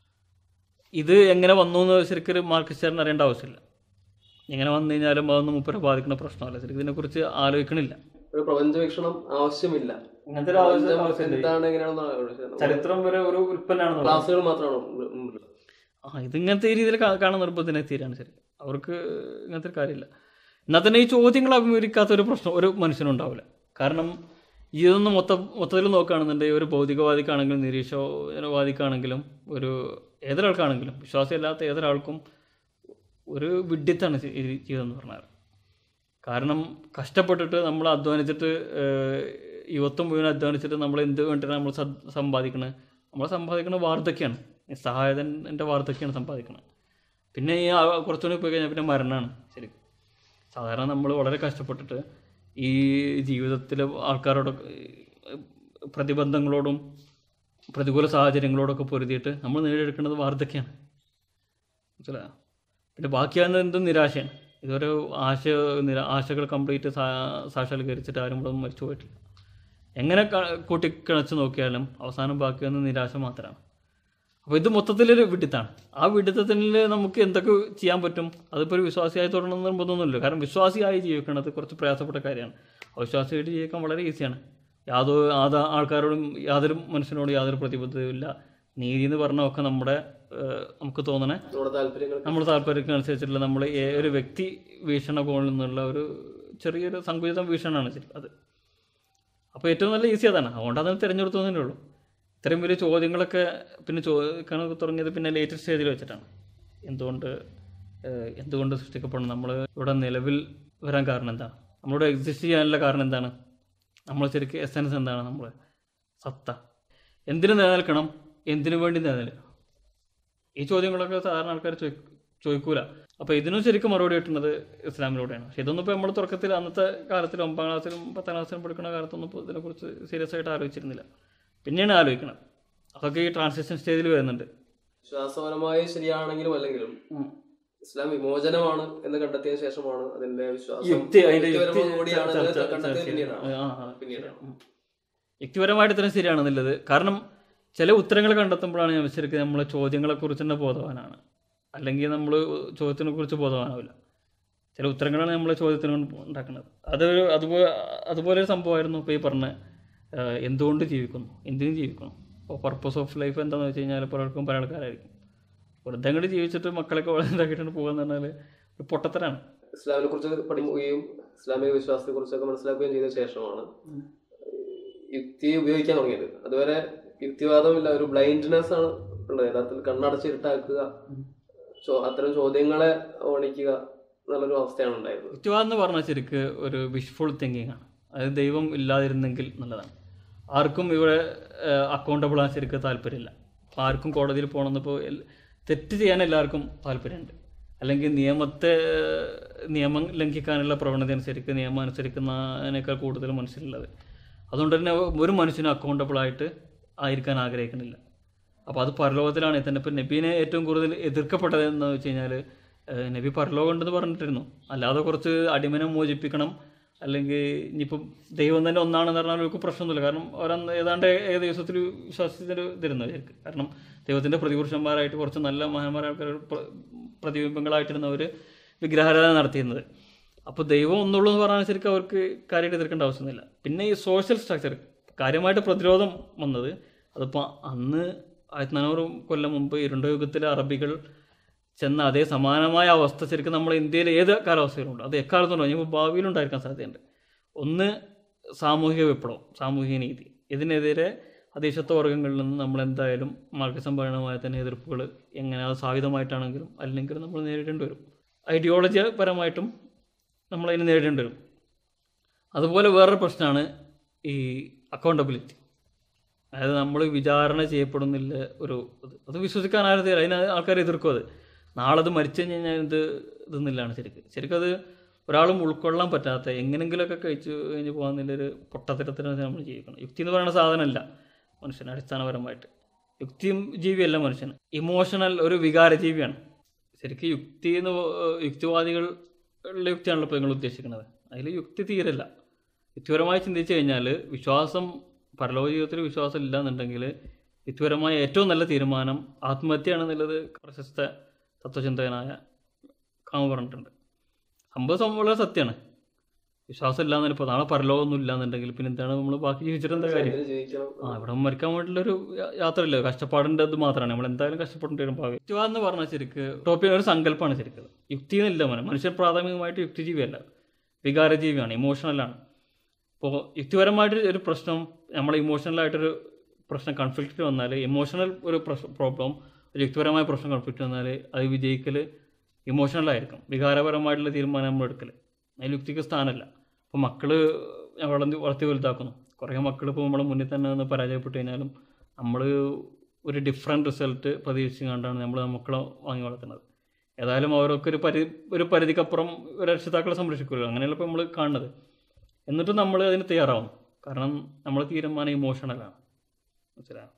ഇത് എങ്ങനെ വന്നു എന്ന് ശരിക്കൊരു മാർക്കസ്റ്റാറിന് അറിയേണ്ട ആവശ്യമില്ല എങ്ങനെ വന്നു കഴിഞ്ഞാലും അതൊന്നും മുപ്പരെ ബാധിക്കുന്ന പ്രശ്നമല്ല ശരിക്കും ഇതിനെക്കുറിച്ച് ആലോചിക്കണില്ല ഒരു പ്രപഞ്ച വീക്ഷണം ആവശ്യമില്ല അങ്ങനത്തെ പ്രപഞ്ചം എന്താണ് എങ്ങനെയാണെന്ന് ചരിത്രം വരെ ഒരു ഉൽപ്പന്നമാണെന്ന് ക്ലാസ്സുകൾ മാത്രമാണ് മുമ്പിലുള്ളത് ആ ഇതിങ്ങനത്തെ ഈ രീതിയിൽ കാ- കാണാൻ നിർബന്ധനെ തീരാണ് ശരി അവർക്ക് ഇങ്ങനത്തെ ഒരു കാര്യമില്ല എന്നാൽ തന്നെ ഈ ചോദ്യങ്ങൾ അഭിമുഖീകരിക്കാത്ത ഒരു പ്രശ്നം ഒരു മനുഷ്യനുണ്ടാവില്ല കാരണം ഇതൊന്നും മൊത്തം മൊത്തത്തിൽ നോക്കുകയാണെന്നുണ്ടെങ്കിൽ ഒരു ഭൗതികവാദിക്കാണെങ്കിലും നിരീക്ഷണവാദിക്കാണെങ്കിലും ഒരു ഏതൊരാൾക്കാണെങ്കിലും വിശ്വാസമില്ലാത്ത ഏതൊരാൾക്കും ഒരു വിഡ്ഢിത്താണ് ഈ ജീവിതം എന്ന് പറഞ്ഞാൽ കാരണം കഷ്ടപ്പെട്ടിട്ട് നമ്മൾ അധ്വാനിച്ചിട്ട് ഏഹ്, യുവത്വം മുഴുവൻ അധ്വാനിച്ചിട്ട് നമ്മൾ എന്ത് വേണ്ടിയിട്ടാണ് നമ്മൾ സദ് സമ്പാദിക്കുന്നത് നമ്മൾ സമ്പാദിക്കുന്നത് വാർദ്ധക്യമാണ് ഈ സഹായതൻ്റെ വാർദ്ധക്യമാണ് സമ്പാദിക്കുന്നത് പിന്നെ ഈ ആ- കുറച്ചുകൂടി പോയി കഴിഞ്ഞാൽ പിന്നെ മരണമാണ് ശരിക്കും സാധാരണ നമ്മൾ വളരെ കഷ്ടപ്പെട്ടിട്ട് ഈ ജീവിതത്തിൽ ആൾക്കാരോട് പ്രതിബന്ധങ്ങളോടും പ്രതികൂല സാഹചര്യങ്ങളോടൊക്കെ പൊരുതിയിട്ട് നമ്മൾ നേടിയെടുക്കുന്നത് വാർദ്ധക്യമാണ് മനസ്സിലായോ പിന്നെ ബാക്കിയാകുന്നത് എന്തും നിരാശയാണ് ഇതൊരു ആശ നിര ആശകൾ കംപ്ലീറ്റ് സാ സാക്ഷാത്കരിച്ചിട്ട് ആരും ഇവിടെ ഒന്നും മരിച്ചു പോയിട്ടില്ല എങ്ങനെ ക- കൂട്ടിക്കിണച്ച് നോക്കിയാലും അവസാനം ബാക്കി വന്ന നിരാശ മാത്രമാണ് അപ്പോൾ ഇത് മൊത്തത്തിലൊരു വിഡിത്താണ് ആ വിഡിത്തത്തിൽ നമുക്ക് എന്തൊക്കെ ചെയ്യാൻ പറ്റും അതിപ്പോൾ ഒരു വിശ്വാസിയായി തുടരണമെന്ന് നിർബന്ധമൊന്നുമില്ല കാരണം വിശ്വാസിയായി ജീവിക്കുന്നത് കുറച്ച് പ്രയാസപ്പെട്ട കാര്യമാണ് അവിശ്വാസിയായിട്ട് ജീവിക്കാൻ വളരെ ഈസിയാണ് യാതൊരു ആദാ ആൾക്കാരോടും യാതൊരു മനുഷ്യനോടും യാതൊരു പ്രതിബദ്ധതയുമില്ല നീതി എന്ന് പറഞ്ഞാൽ ഒക്കെ നമ്മുടെ ഏഹ്, നമുക്ക് തോന്നണേ നമ്മുടെ താല്പര്യങ്ങൾ നമ്മുടെ താല്പര്യത്തിനനുസരിച്ചിട്ടുള്ള നമ്മൾ ഒരു വ്യക്തി വീക്ഷണകോണിൽ നിന്നുള്ള ഒരു ചെറിയൊരു സങ്കുചിത വീക്ഷണമാണ് ശരി അത് അപ്പോൾ ഏറ്റവും നല്ല ഈസി അതാണ് അതുകൊണ്ട് അതിന് തിരഞ്ഞെടുത്തു തന്നെ ഉള്ളൂ ഇത്രയും വലിയ ചോദ്യങ്ങളൊക്കെ പിന്നെ ചോദിക്കാൻ തുടങ്ങിയത് പിന്നെ ലേറ്റസ്റ്റ് സ്റ്റേജിൽ വെച്ചിട്ടാണ് എന്തുകൊണ്ട് ഏഹ്, എന്തുകൊണ്ട് സൃഷ്ടിക്കപ്പെടണം നമ്മൾ ഇവിടെ നിലവിൽ വരാൻ കാരണം എന്താണ് നമ്മളിവിടെ എക്സിസ്റ്റ് ചെയ്യാനുള്ള കാരണം എന്താണ് നമ്മൾ ശരിക്കും എസൻസ് എന്താണ് നമ്മൾ സത്ത എന്തിനു നിലനിൽക്കണം എന്തിനു വേണ്ടി നിലനിൽക്കണം ഈ ചോദ്യങ്ങളൊക്കെ സാധാരണ ആൾക്കാർ ചോദി ചോദിക്കൂല അപ്പോൾ ഇതിനും ശരിക്കും മറുപടി കിട്ടുന്നത് ഇസ്ലാമിലൂടെയാണ് പക്ഷേ ഇതൊന്നും ഇപ്പോൾ നമ്മൾ തുടക്കത്തിൽ അന്നത്തെ കാലത്തിൽ ഒമ്പതാം ക്ലാസ്സിലും പത്താം ക്ലാസ്സിലും പഠിക്കുന്ന കാലത്തൊന്നും ഇപ്പോൾ ഇതിനെക്കുറിച്ച് സീരിയസ് ആയിട്ട് ആലോചിച്ചിരുന്നില്ല പിന്നെയാണ് ആലോചിക്കണം അതൊക്കെ ഈ ട്രാൻസിഷൻ സ്റ്റേജിൽ വരുന്നുണ്ട് വിശ്വാസപരമായി ശരിയാണെങ്കിലും അല്ലെങ്കിലും ഇസ്ലാം വിമോചനമാണ് എന്ന് കണ്ടെത്തിയ ശേഷമാണ് അതിന്റെ വിശ്വാസം യുക്തി അതിന്റെ യുക്തി യുക്തിപരമായി കൂടിയാണ് എന്ന് ചർച്ച- കണ്ടെത്തിയത് ചർച്ച- പിന്നീടാണ് ആ, ആ, പിന്നീടാണ് ഉം. യുക്തിപരമായിട്ട് ഇത്രയും ശരിയാണെന്നുള്ളത് കാരണം ചില ഉത്തരങ്ങൾ കണ്ടെത്തുമ്പോഴാണ് ഞാൻ ശരിക്കും നമ്മളെ ചോദ്യങ്ങളെ കുറിച്ച് തന്നെ ബോധവാനാണ് അല്ലെങ്കിൽ നമ്മൾ ചോദ്യത്തിനെ കുറിച്ച് ബോധവാനാവില്ല ചില ഉത്തരങ്ങളാണ് നമ്മളെ ചോദ്യത്തിന് കൊണ്ട് ഉണ്ടാക്കുന്നത് അത് അതുപോലെ അതുപോലെ ഒരു സംഭവമായിരുന്നു ഇപ്പോൾ ഈ പറഞ്ഞ ആഹ്, എന്തുകൊണ്ട് ജീവിക്കുന്നു എന്തിനു ജീവിക്കുന്നു അപ്പോൾ പർപ്പസ് ഓഫ് ലൈഫ് എന്താണെന്ന് വെച്ച് കഴിഞ്ഞാൽ പലർക്കും പല ആൾക്കാരായിരിക്കും വെറുതെ അങ്ങോട്ട് ജീവിച്ചിട്ട് മക്കളൊക്കെ വളർന്നാക്കിയിട്ടുണ്ട് പോകുക എന്ന് പറഞ്ഞാൽ ഒരു പൊട്ടത്തരാണ് ഇസ്ലാമിനെ കുറിച്ച് പഠിക്കുകയും ഇസ്ലാമിക വിശ്വാസത്തെ കുറിച്ചൊക്കെ മനസ്സിലാക്കുകയും ചെയ്ത ശേഷമാണ് യുക്തി ഉപയോഗിക്കാൻ തുടങ്ങിയത് അതുവരെ യുക്തിവാദമില്ല ഒരു ബ്ലൈൻഡ്നെസ് ആണ് ഉള്ളത് യഥാർത്ഥത്തിൽ കണ്ണടച്ചിരുട്ടാക്കുക ചോ- അത്തരം ചോദ്യങ്ങളെ ഓണിക്കുക എന്നുള്ളൊരു അവസ്ഥയാണ് ഉണ്ടായിരുന്നത് യുക്തിവാദം എന്ന് പറഞ്ഞാൽ ശരിക്ക് ഒരു വിഷ്ഫുൾ തിങ്കിങ് ആണ് അതായത് ദൈവം ഇല്ലാതിരുന്നെങ്കിൽ നല്ലതാണ് ആർക്കും ഇവിടെ അക്കൗണ്ടബിൾ ആകാൻ ശരിക്കും താല്പര്യമില്ല അപ്പോൾ ആർക്കും കോടതിയിൽ പോകണമെന്നിപ്പോൾ തെറ്റ് ചെയ്യാൻ എല്ലാവർക്കും താല്പര്യമുണ്ട് അല്ലെങ്കിൽ നിയമത്തെ ഏഹ്, നിയമം ലംഘിക്കാനുള്ള പ്രവണത അനുസരിച്ച് നിയമം അനുസരിക്കുന്നതിനേക്കാൾ കൂടുതൽ മനുഷ്യരുള്ളത് അതുകൊണ്ട് തന്നെ ഒരു മനുഷ്യനും അക്കൗണ്ടബിൾ ആയിട്ട് ആയിരിക്കാൻ ആഗ്രഹിക്കുന്നില്ല അപ്പോൾ അത് പരലോകത്തിലാണ് തന്നെ ഇപ്പം നബീനെ ഏറ്റവും കൂടുതൽ എതിർക്കപ്പെട്ടത് എന്ന് വെച്ച് കഴിഞ്ഞാൽ നബി പരലോകം ഉണ്ടെന്ന് പറഞ്ഞിട്ടിരുന്നു അല്ലാതെ കുറച്ച് അടിമനെ മോചിപ്പിക്കണം അല്ലെങ്കിൽ ഇനിയിപ്പം ദൈവം തന്നെ ഒന്നാണെന്ന് പറഞ്ഞാൽ അവർക്ക് പ്രശ്നമൊന്നുമില്ല കാരണം അവരന്ന് ഏതാണ്ട് ഏക ദിവസത്തിൽ വിശ്വാസത്തിന് തരുന്നത് ശരിക്കും കാരണം ദൈവത്തിൻ്റെ പ്രതിപുരുഷന്മാരായിട്ട് കുറച്ച് നല്ല മഹാന്മാരായ ആൾക്കാർ പ്ര- പ്രതിബിംബങ്ങളായിട്ടിരുന്നവർ വിഗ്രഹാരാധന നടത്തിയിരുന്നത് അപ്പോൾ ദൈവം ഒന്നുള്ളൂ എന്ന് പറഞ്ഞാൽ ശരിക്കും അവർക്ക് കാര്യമായിട്ട് എതിർക്കേണ്ട ആവശ്യമൊന്നുമില്ല പിന്നെ ഈ സോഷ്യൽ സ്ട്രക്ചർ കാര്യമായിട്ട് പ്രതിരോധം വന്നത് അതിപ്പോൾ അന്ന് ആയിരത്തി നാനൂറ് കൊല്ലം മുമ്പ് ഇരുണ്ട യുഗത്തിലെ അറബികൾ ചെന്ന അതേ സമാനമായ അവസ്ഥ ശരിക്കും നമ്മൾ ഇന്ത്യയിൽ ഏത് കാലാവസ്ഥയിലുണ്ട് അത് എക്കാലത്തുണ്ടോ ഇനിയിപ്പോൾ ഭാവിയിലുണ്ടായിരിക്കാൻ സാധ്യതയുണ്ട് ഒന്ന് സാമൂഹിക വിപ്ലവം സാമൂഹിക നീതി ഇതിനെതിരെ അധീശത്വ വർഗ്ഗങ്ങളിൽ നിന്ന് നമ്മൾ എന്തായാലും മാർഗസംഭരണമായ തന്നെ എതിർപ്പുകൾ എങ്ങനെ അത് സായുധമായിട്ടാണെങ്കിലും അല്ലെങ്കിൽ നമ്മൾ നേരിടേണ്ടി വരും ഐഡിയോളജി പരമായിട്ടും നമ്മളതിന് നേരിടേണ്ടി വരും അതുപോലെ വേറൊരു പ്രശ്നമാണ് ഈ അക്കൗണ്ടബിലിറ്റി അതായത് നമ്മൾ വിചാരണ ചെയ്യപ്പെടുന്നില്ല ഒരു ഇത് അത് വിശ്വസിക്കാൻ ആരും തരാം അതിന് ആൾക്കാർ എതിർക്കും അത് നാളെ അത് മരിച്ചു കഴിഞ്ഞാൽ ഇത് ഇതൊന്നുമില്ലാണ് ശരിക്കും ശരിക്കും അത് ഒരാളും ഉൾക്കൊള്ളാൻ പറ്റാത്ത എങ്ങനെങ്കിലുമൊക്കെ കഴിച്ച് കഴിഞ്ഞ് പോകാമെന്നുള്ളൊരു പൊട്ടത്തരത്തിനാണ് നമ്മൾ ജീവിക്കണം യുക്തി എന്ന് പറയുന്ന സാധനമല്ല മനുഷ്യന് അടിസ്ഥാനപരമായിട്ട് യുക്തിയും ജീവിയല്ല മനുഷ്യന് ഇമോഷണൽ ഒരു വികാര ജീവിയാണ് ശരിക്കും യുക്തി എന്ന് പ- യുക്തിവാദികളുടെ യുക്തിയാണല്ലോ ഇപ്പോൾ നിങ്ങൾ ഉദ്ദേശിക്കുന്നത് അതിൽ യുക്തി തീരല്ല യുക്തിപരമായി ചിന്തിച്ചു കഴിഞ്ഞാൽ വിശ്വാസം പരലോക ജീവിതത്തിൽ വിശ്വാസം ഇല്ല എന്നുണ്ടെങ്കിൽ യുക്തിപരമായ ഏറ്റവും നല്ല തീരുമാനം ആത്മഹത്യയാണെന്നുള്ളത് പ്രശസ്ത തത്വചിന്തകനായ കാമ പറഞ്ഞിട്ടുണ്ട് സംഭവം സംഭവം വളരെ സത്യമാണ് വിശ്വാസം ഇല്ലാന്ന് ഇപ്പോൾ നാളെ പരലോകമൊന്നും ഇല്ലാന്നുണ്ടെങ്കിൽ പിന്നെ എന്താണ് നമ്മൾ ബാക്കി ജീവിച്ചിട്ട് എന്താ കാര്യം എങ്ങനെ ജീവിക്കണം ആ ഇവിടെ മരിക്കാൻ വേണ്ടിയുള്ളൊരു യാ- യാത്രയില്ല കഷ്ടപ്പാടിൻ്റെ അത് മാത്രമാണ് നമ്മൾ എന്തായാലും കഷ്ടപ്പെടേണ്ടി വരും ഭാവി യുക്തിവാദം എന്ന് പറഞ്ഞാൽ ശരിക്ക് ടോപ്പിയ ഒരു സങ്കല്പമാണ് ശരിക്കും യുക്തി എന്നില്ല മനം മനുഷ്യൻ പ്രാഥമികമായിട്ട് യുക്തിജീവിയല്ല വികാരജീവിയാണ് ഇമോഷണലാണ് ഇപ്പോൾ യുക്തിപരമായിട്ട് ഒരു പ്രശ്നം നമ്മളെ ഇമോഷണലായിട്ടൊരു പ്രശ്നം കൺഫ്ലിക്റ്റ് വന്നാൽ ഇമോഷണൽ ഒരു പ്രോബ്ലം ഒരു യുക്തിപരമായ പ്രശ്നം കൺഫ്ലിക്റ്റ് വന്നാൽ അത് വിജയിക്കൽ ഇമോഷണലായിരിക്കും വികാരപരമായിട്ടുള്ള തീരുമാനം നമ്മൾ എടുക്കൽ അതിൽ യുക്തിക്ക് സ്ഥാനമല്ല അപ്പോൾ മക്കൾ വളർത്തി വളർത്തി വലുതാക്കുന്നു കുറേ മക്കൾ ഇപ്പോൾ നമ്മളെ മുന്നിൽ തന്നെ ഒന്ന് പരാജയപ്പെട്ട് കഴിഞ്ഞാലും നമ്മൾ ഒരു ഡിഫറെൻറ്റ് റിസൾട്ട് പ്രതീക്ഷിച്ചുകൊണ്ടാണ് നമ്മൾ മക്കളെ വാങ്ങി വളർത്തുന്നത് ഏതായാലും അവരൊക്കെ ഒരു പരി ഒരു പരിധിക്കപ്പുറം ഒരു രക്ഷിതാക്കളെ സംരക്ഷിക്കുമല്ലോ അങ്ങനെയല്ല ഇപ്പോൾ നമ്മൾ കാണുന്നത് എന്നിട്ടും നമ്മൾ അതിന് തയ്യാറാവും കാരണം നമ്മൾ തീരുമാനം ഇമോഷണലാണ് മനസ്സിലായോ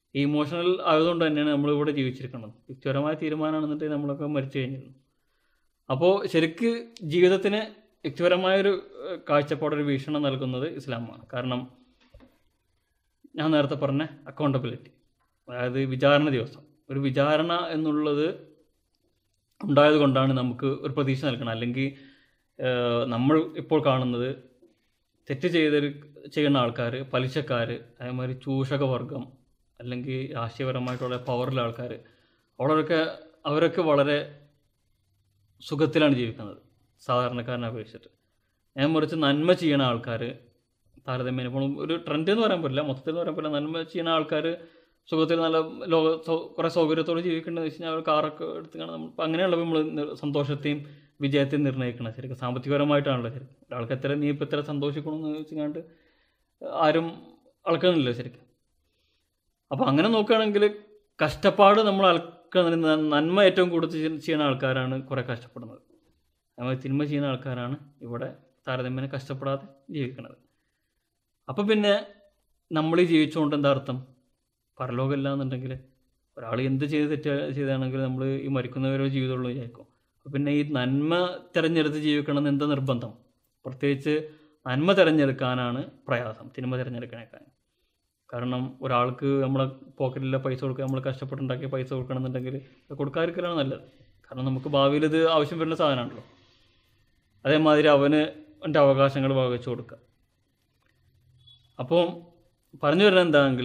ഈ ഇമോഷണൽ ആയതുകൊണ്ട് തന്നെയാണ് നമ്മളിവിടെ ജീവിച്ചിരിക്കുന്നത് യുക്തിപരമായ തീരുമാനമാണെന്നിട്ട് നമ്മളൊക്കെ മരിച്ചു കഴിഞ്ഞിരുന്നു അപ്പോൾ ശരിക്ക് ജീവിതത്തിന് യുക്തിപരമായൊരു ഏഹ്, കാഴ്ചപ്പാടൊരു വീക്ഷണം നൽകുന്നത് ഇസ്ലാമാണ് കാരണം ഞാൻ നേരത്തെ പറഞ്ഞ അക്കൗണ്ടബിലിറ്റി അതായത് വിചാരണ ദിവസം ഒരു വിചാരണ എന്നുള്ളത് ഉണ്ടായത് കൊണ്ടാണ് നമുക്ക് ഒരു പ്രതീക്ഷ നൽകണം അല്ലെങ്കിൽ ഏഹ്, നമ്മൾ ഇപ്പോൾ കാണുന്നത് തെറ്റ് ചെയ്ത ചെയ്യുന്ന ആൾക്കാർ പലിശക്കാർ അതേമാതിരി ചൂഷക വർഗം അല്ലെങ്കിൽ രാഷ്ട്രീയപരമായിട്ടുള്ള പവറിലെ ആൾക്കാർ അവരൊക്കെ അവരൊക്കെ വളരെ സുഖത്തിലാണ് ജീവിക്കുന്നത് സാധാരണക്കാരനെ അപേക്ഷിച്ചിട്ട് ഞാൻ മറിച്ച് നന്മ ചെയ്യണ ആൾക്കാർ താരതമ്യേന ഇപ്പോൾ ഒരു ട്രെൻഡ് എന്ന് പറയാൻ പറ്റില്ല മൊത്തത്തിൽ എന്ന് പറയാൻ പറ്റില്ല നന്മ ചെയ്യുന്ന ആൾക്കാർ സുഖത്തിൽ നല്ല ലോക സൗ- കുറേ സൗകര്യത്തോടെ ജീവിക്കേണ്ടതെന്ന് വെച്ച് കഴിഞ്ഞാൽ അവർ കാറൊക്കെ എടുത്തുകൊണ്ട് നമ്മൾ ഇപ്പം അങ്ങനെയുള്ളപ്പോൾ നമ്മൾ സന്തോഷത്തെയും വിജയത്തെയും നിർണ്ണയിക്കണം ശരിക്കും സാമ്പത്തികപരമായിട്ടാണല്ലോ ശരിക്കും ഒരാൾക്ക് എത്ര നീ ഇപ്പം എത്ര സന്തോഷിക്കണമെന്ന് വെച്ചുകൊണ്ട് ആരും അളക്കുന്നില്ല ശരിക്കും അപ്പോൾ അങ്ങനെ നോക്കുകയാണെങ്കിൽ കഷ്ടപ്പാട് നമ്മൾ അളക്കുന്നതിന് ന- നന്മ ഏറ്റവും കൂടുതൽ ചെയ്യ- ചെയ്യുന്ന ആൾക്കാരാണ് കുറേ കഷ്ടപ്പെടുന്നത് നമ്മൾ തിന്മ ചെയ്യുന്ന ആൾക്കാരാണ് ഇവിടെ താരതമ്യേന കഷ്ടപ്പെടാതെ ജീവിക്കുന്നത് അപ്പോൾ പിന്നെ നമ്മൾ ഈ ജീവിച്ചുകൊണ്ട് എന്താ അർത്ഥം പരലോകമില്ല എന്നുണ്ടെങ്കിൽ ഒരാൾ എന്ത് ചെയ്ത് തെറ്റ് ചെയ്താണെങ്കിൽ നമ്മൾ ഈ മരിക്കുന്നവരോ ജീവിതമുള്ളൂ വിചാരിക്കും അപ്പോൾ പിന്നെ ഈ നന്മ തിരഞ്ഞെടുത്ത് ജീവിക്കണം എന്ന് എന്താ നിർബന്ധം പ്രത്യേകിച്ച് നന്മ തിരഞ്ഞെടുക്കാനാണ് പ്രയാസം തിന്മ തിരഞ്ഞെടുക്കാനേക്കാൻ കാരണം ഒരാൾക്ക് നമ്മളെ പോക്കറ്റിലെ പൈസ കൊടുക്കുക നമ്മൾ കഷ്ടപ്പെട്ടുണ്ടാക്കിയ പൈസ കൊടുക്കണമെന്നുണ്ടെങ്കിൽ അത് കൊടുക്കാതിരിക്കലാണ് നല്ലത് കാരണം നമുക്ക് ഭാവിയിൽ ഇത് ആവശ്യം വരുന്ന സാധനമാണല്ലോ അതേമാതിരി അവന് എൻ്റെ അവകാശങ്ങൾ വകവെച്ച് കൊടുക്കുക അപ്പോൾ പറഞ്ഞു വരുന്നത് എന്താണെങ്കിൽ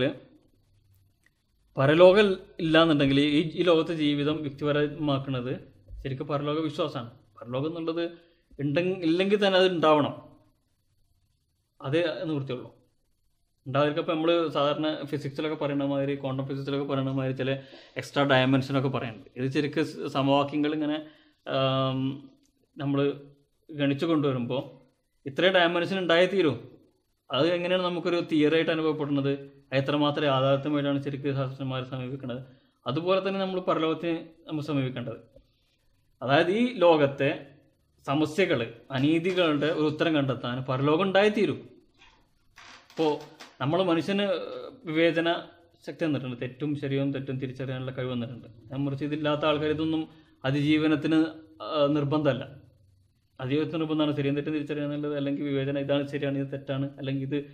പരലോകം ഇല്ലാന്നുണ്ടെങ്കിൽ ഈ ഈ ലോകത്തെ ജീവിതം വ്യക്തിപരമാക്കുന്നത് ശരിക്കും പരലോക വിശ്വാസമാണ് പരലോകം എന്നുള്ളത് ഉണ്ടെങ്കിൽ ഇല്ലെങ്കിൽ തന്നെ അത് ഉണ്ടാവണം അതേ നിവൃത്തിയുള്ളൂ ഉണ്ടാതിരിക്കപ്പോൾ നമ്മൾ സാധാരണ ഫിസിക്സിലൊക്കെ പറയുന്ന മാതിരി ക്വാണ്ടം ഫിസിക്സിലൊക്കെ പറയുന്ന മാതിരി ചില എക്സ്ട്രാ ഡയമെൻഷനൊക്കെ പറയുന്നുണ്ട് ഇത് ശരിക്കും സ് സമവാക്യങ്ങൾ ഇങ്ങനെ നമ്മൾ ഗണിച്ചു കൊണ്ടുവരുമ്പോൾ ഇത്രയും ഡയമെൻഷൻ ഉണ്ടായേ തീരും അത് എങ്ങനെയാണ് നമുക്കൊരു തിയറി ആയിട്ട് അനുഭവപ്പെടുന്നത് അത് എത്രമാത്രം യാഥാർത്ഥ്യമായിട്ടാണ് ശരിക്കും ശാസ്ത്രജ്ഞന്മാർ സമീപിക്കുന്നത് അതുപോലെ തന്നെ നമ്മൾ പരലോകത്തെ നമ്മൾ സമീപിക്കേണ്ടത് അതായത് ഈ ലോകത്തെ സമസ്യകൾ അനീതികളുടെ ഒരു ഉത്തരം കണ്ടെത്താൻ പരലോകം ഉണ്ടായിത്തീരും ഇപ്പോൾ നമ്മൾ മനുഷ്യന് വിവേചന ശക്തി തന്നിട്ടുണ്ട് തെറ്റും ശരിയും തെറ്റും തിരിച്ചറിയാനുള്ള കഴിവ് തന്നിട്ടുണ്ട് ഞാൻ മറിച്ച് ഇതില്ലാത്ത ആൾക്കാർ ഇതൊന്നും അതിജീവനത്തിന് ആ, നിർബന്ധമല്ല അതിജീവനത്തിന് നിർബന്ധമാണ് ശരിയും തെറ്റും തിരിച്ചറിയാന്നുള്ളത് അല്ലെങ്കിൽ വിവേചനം ഇതാണ് ശരിയാണ് ഇത് തെറ്റാണ് അല്ലെങ്കിൽ ഇത്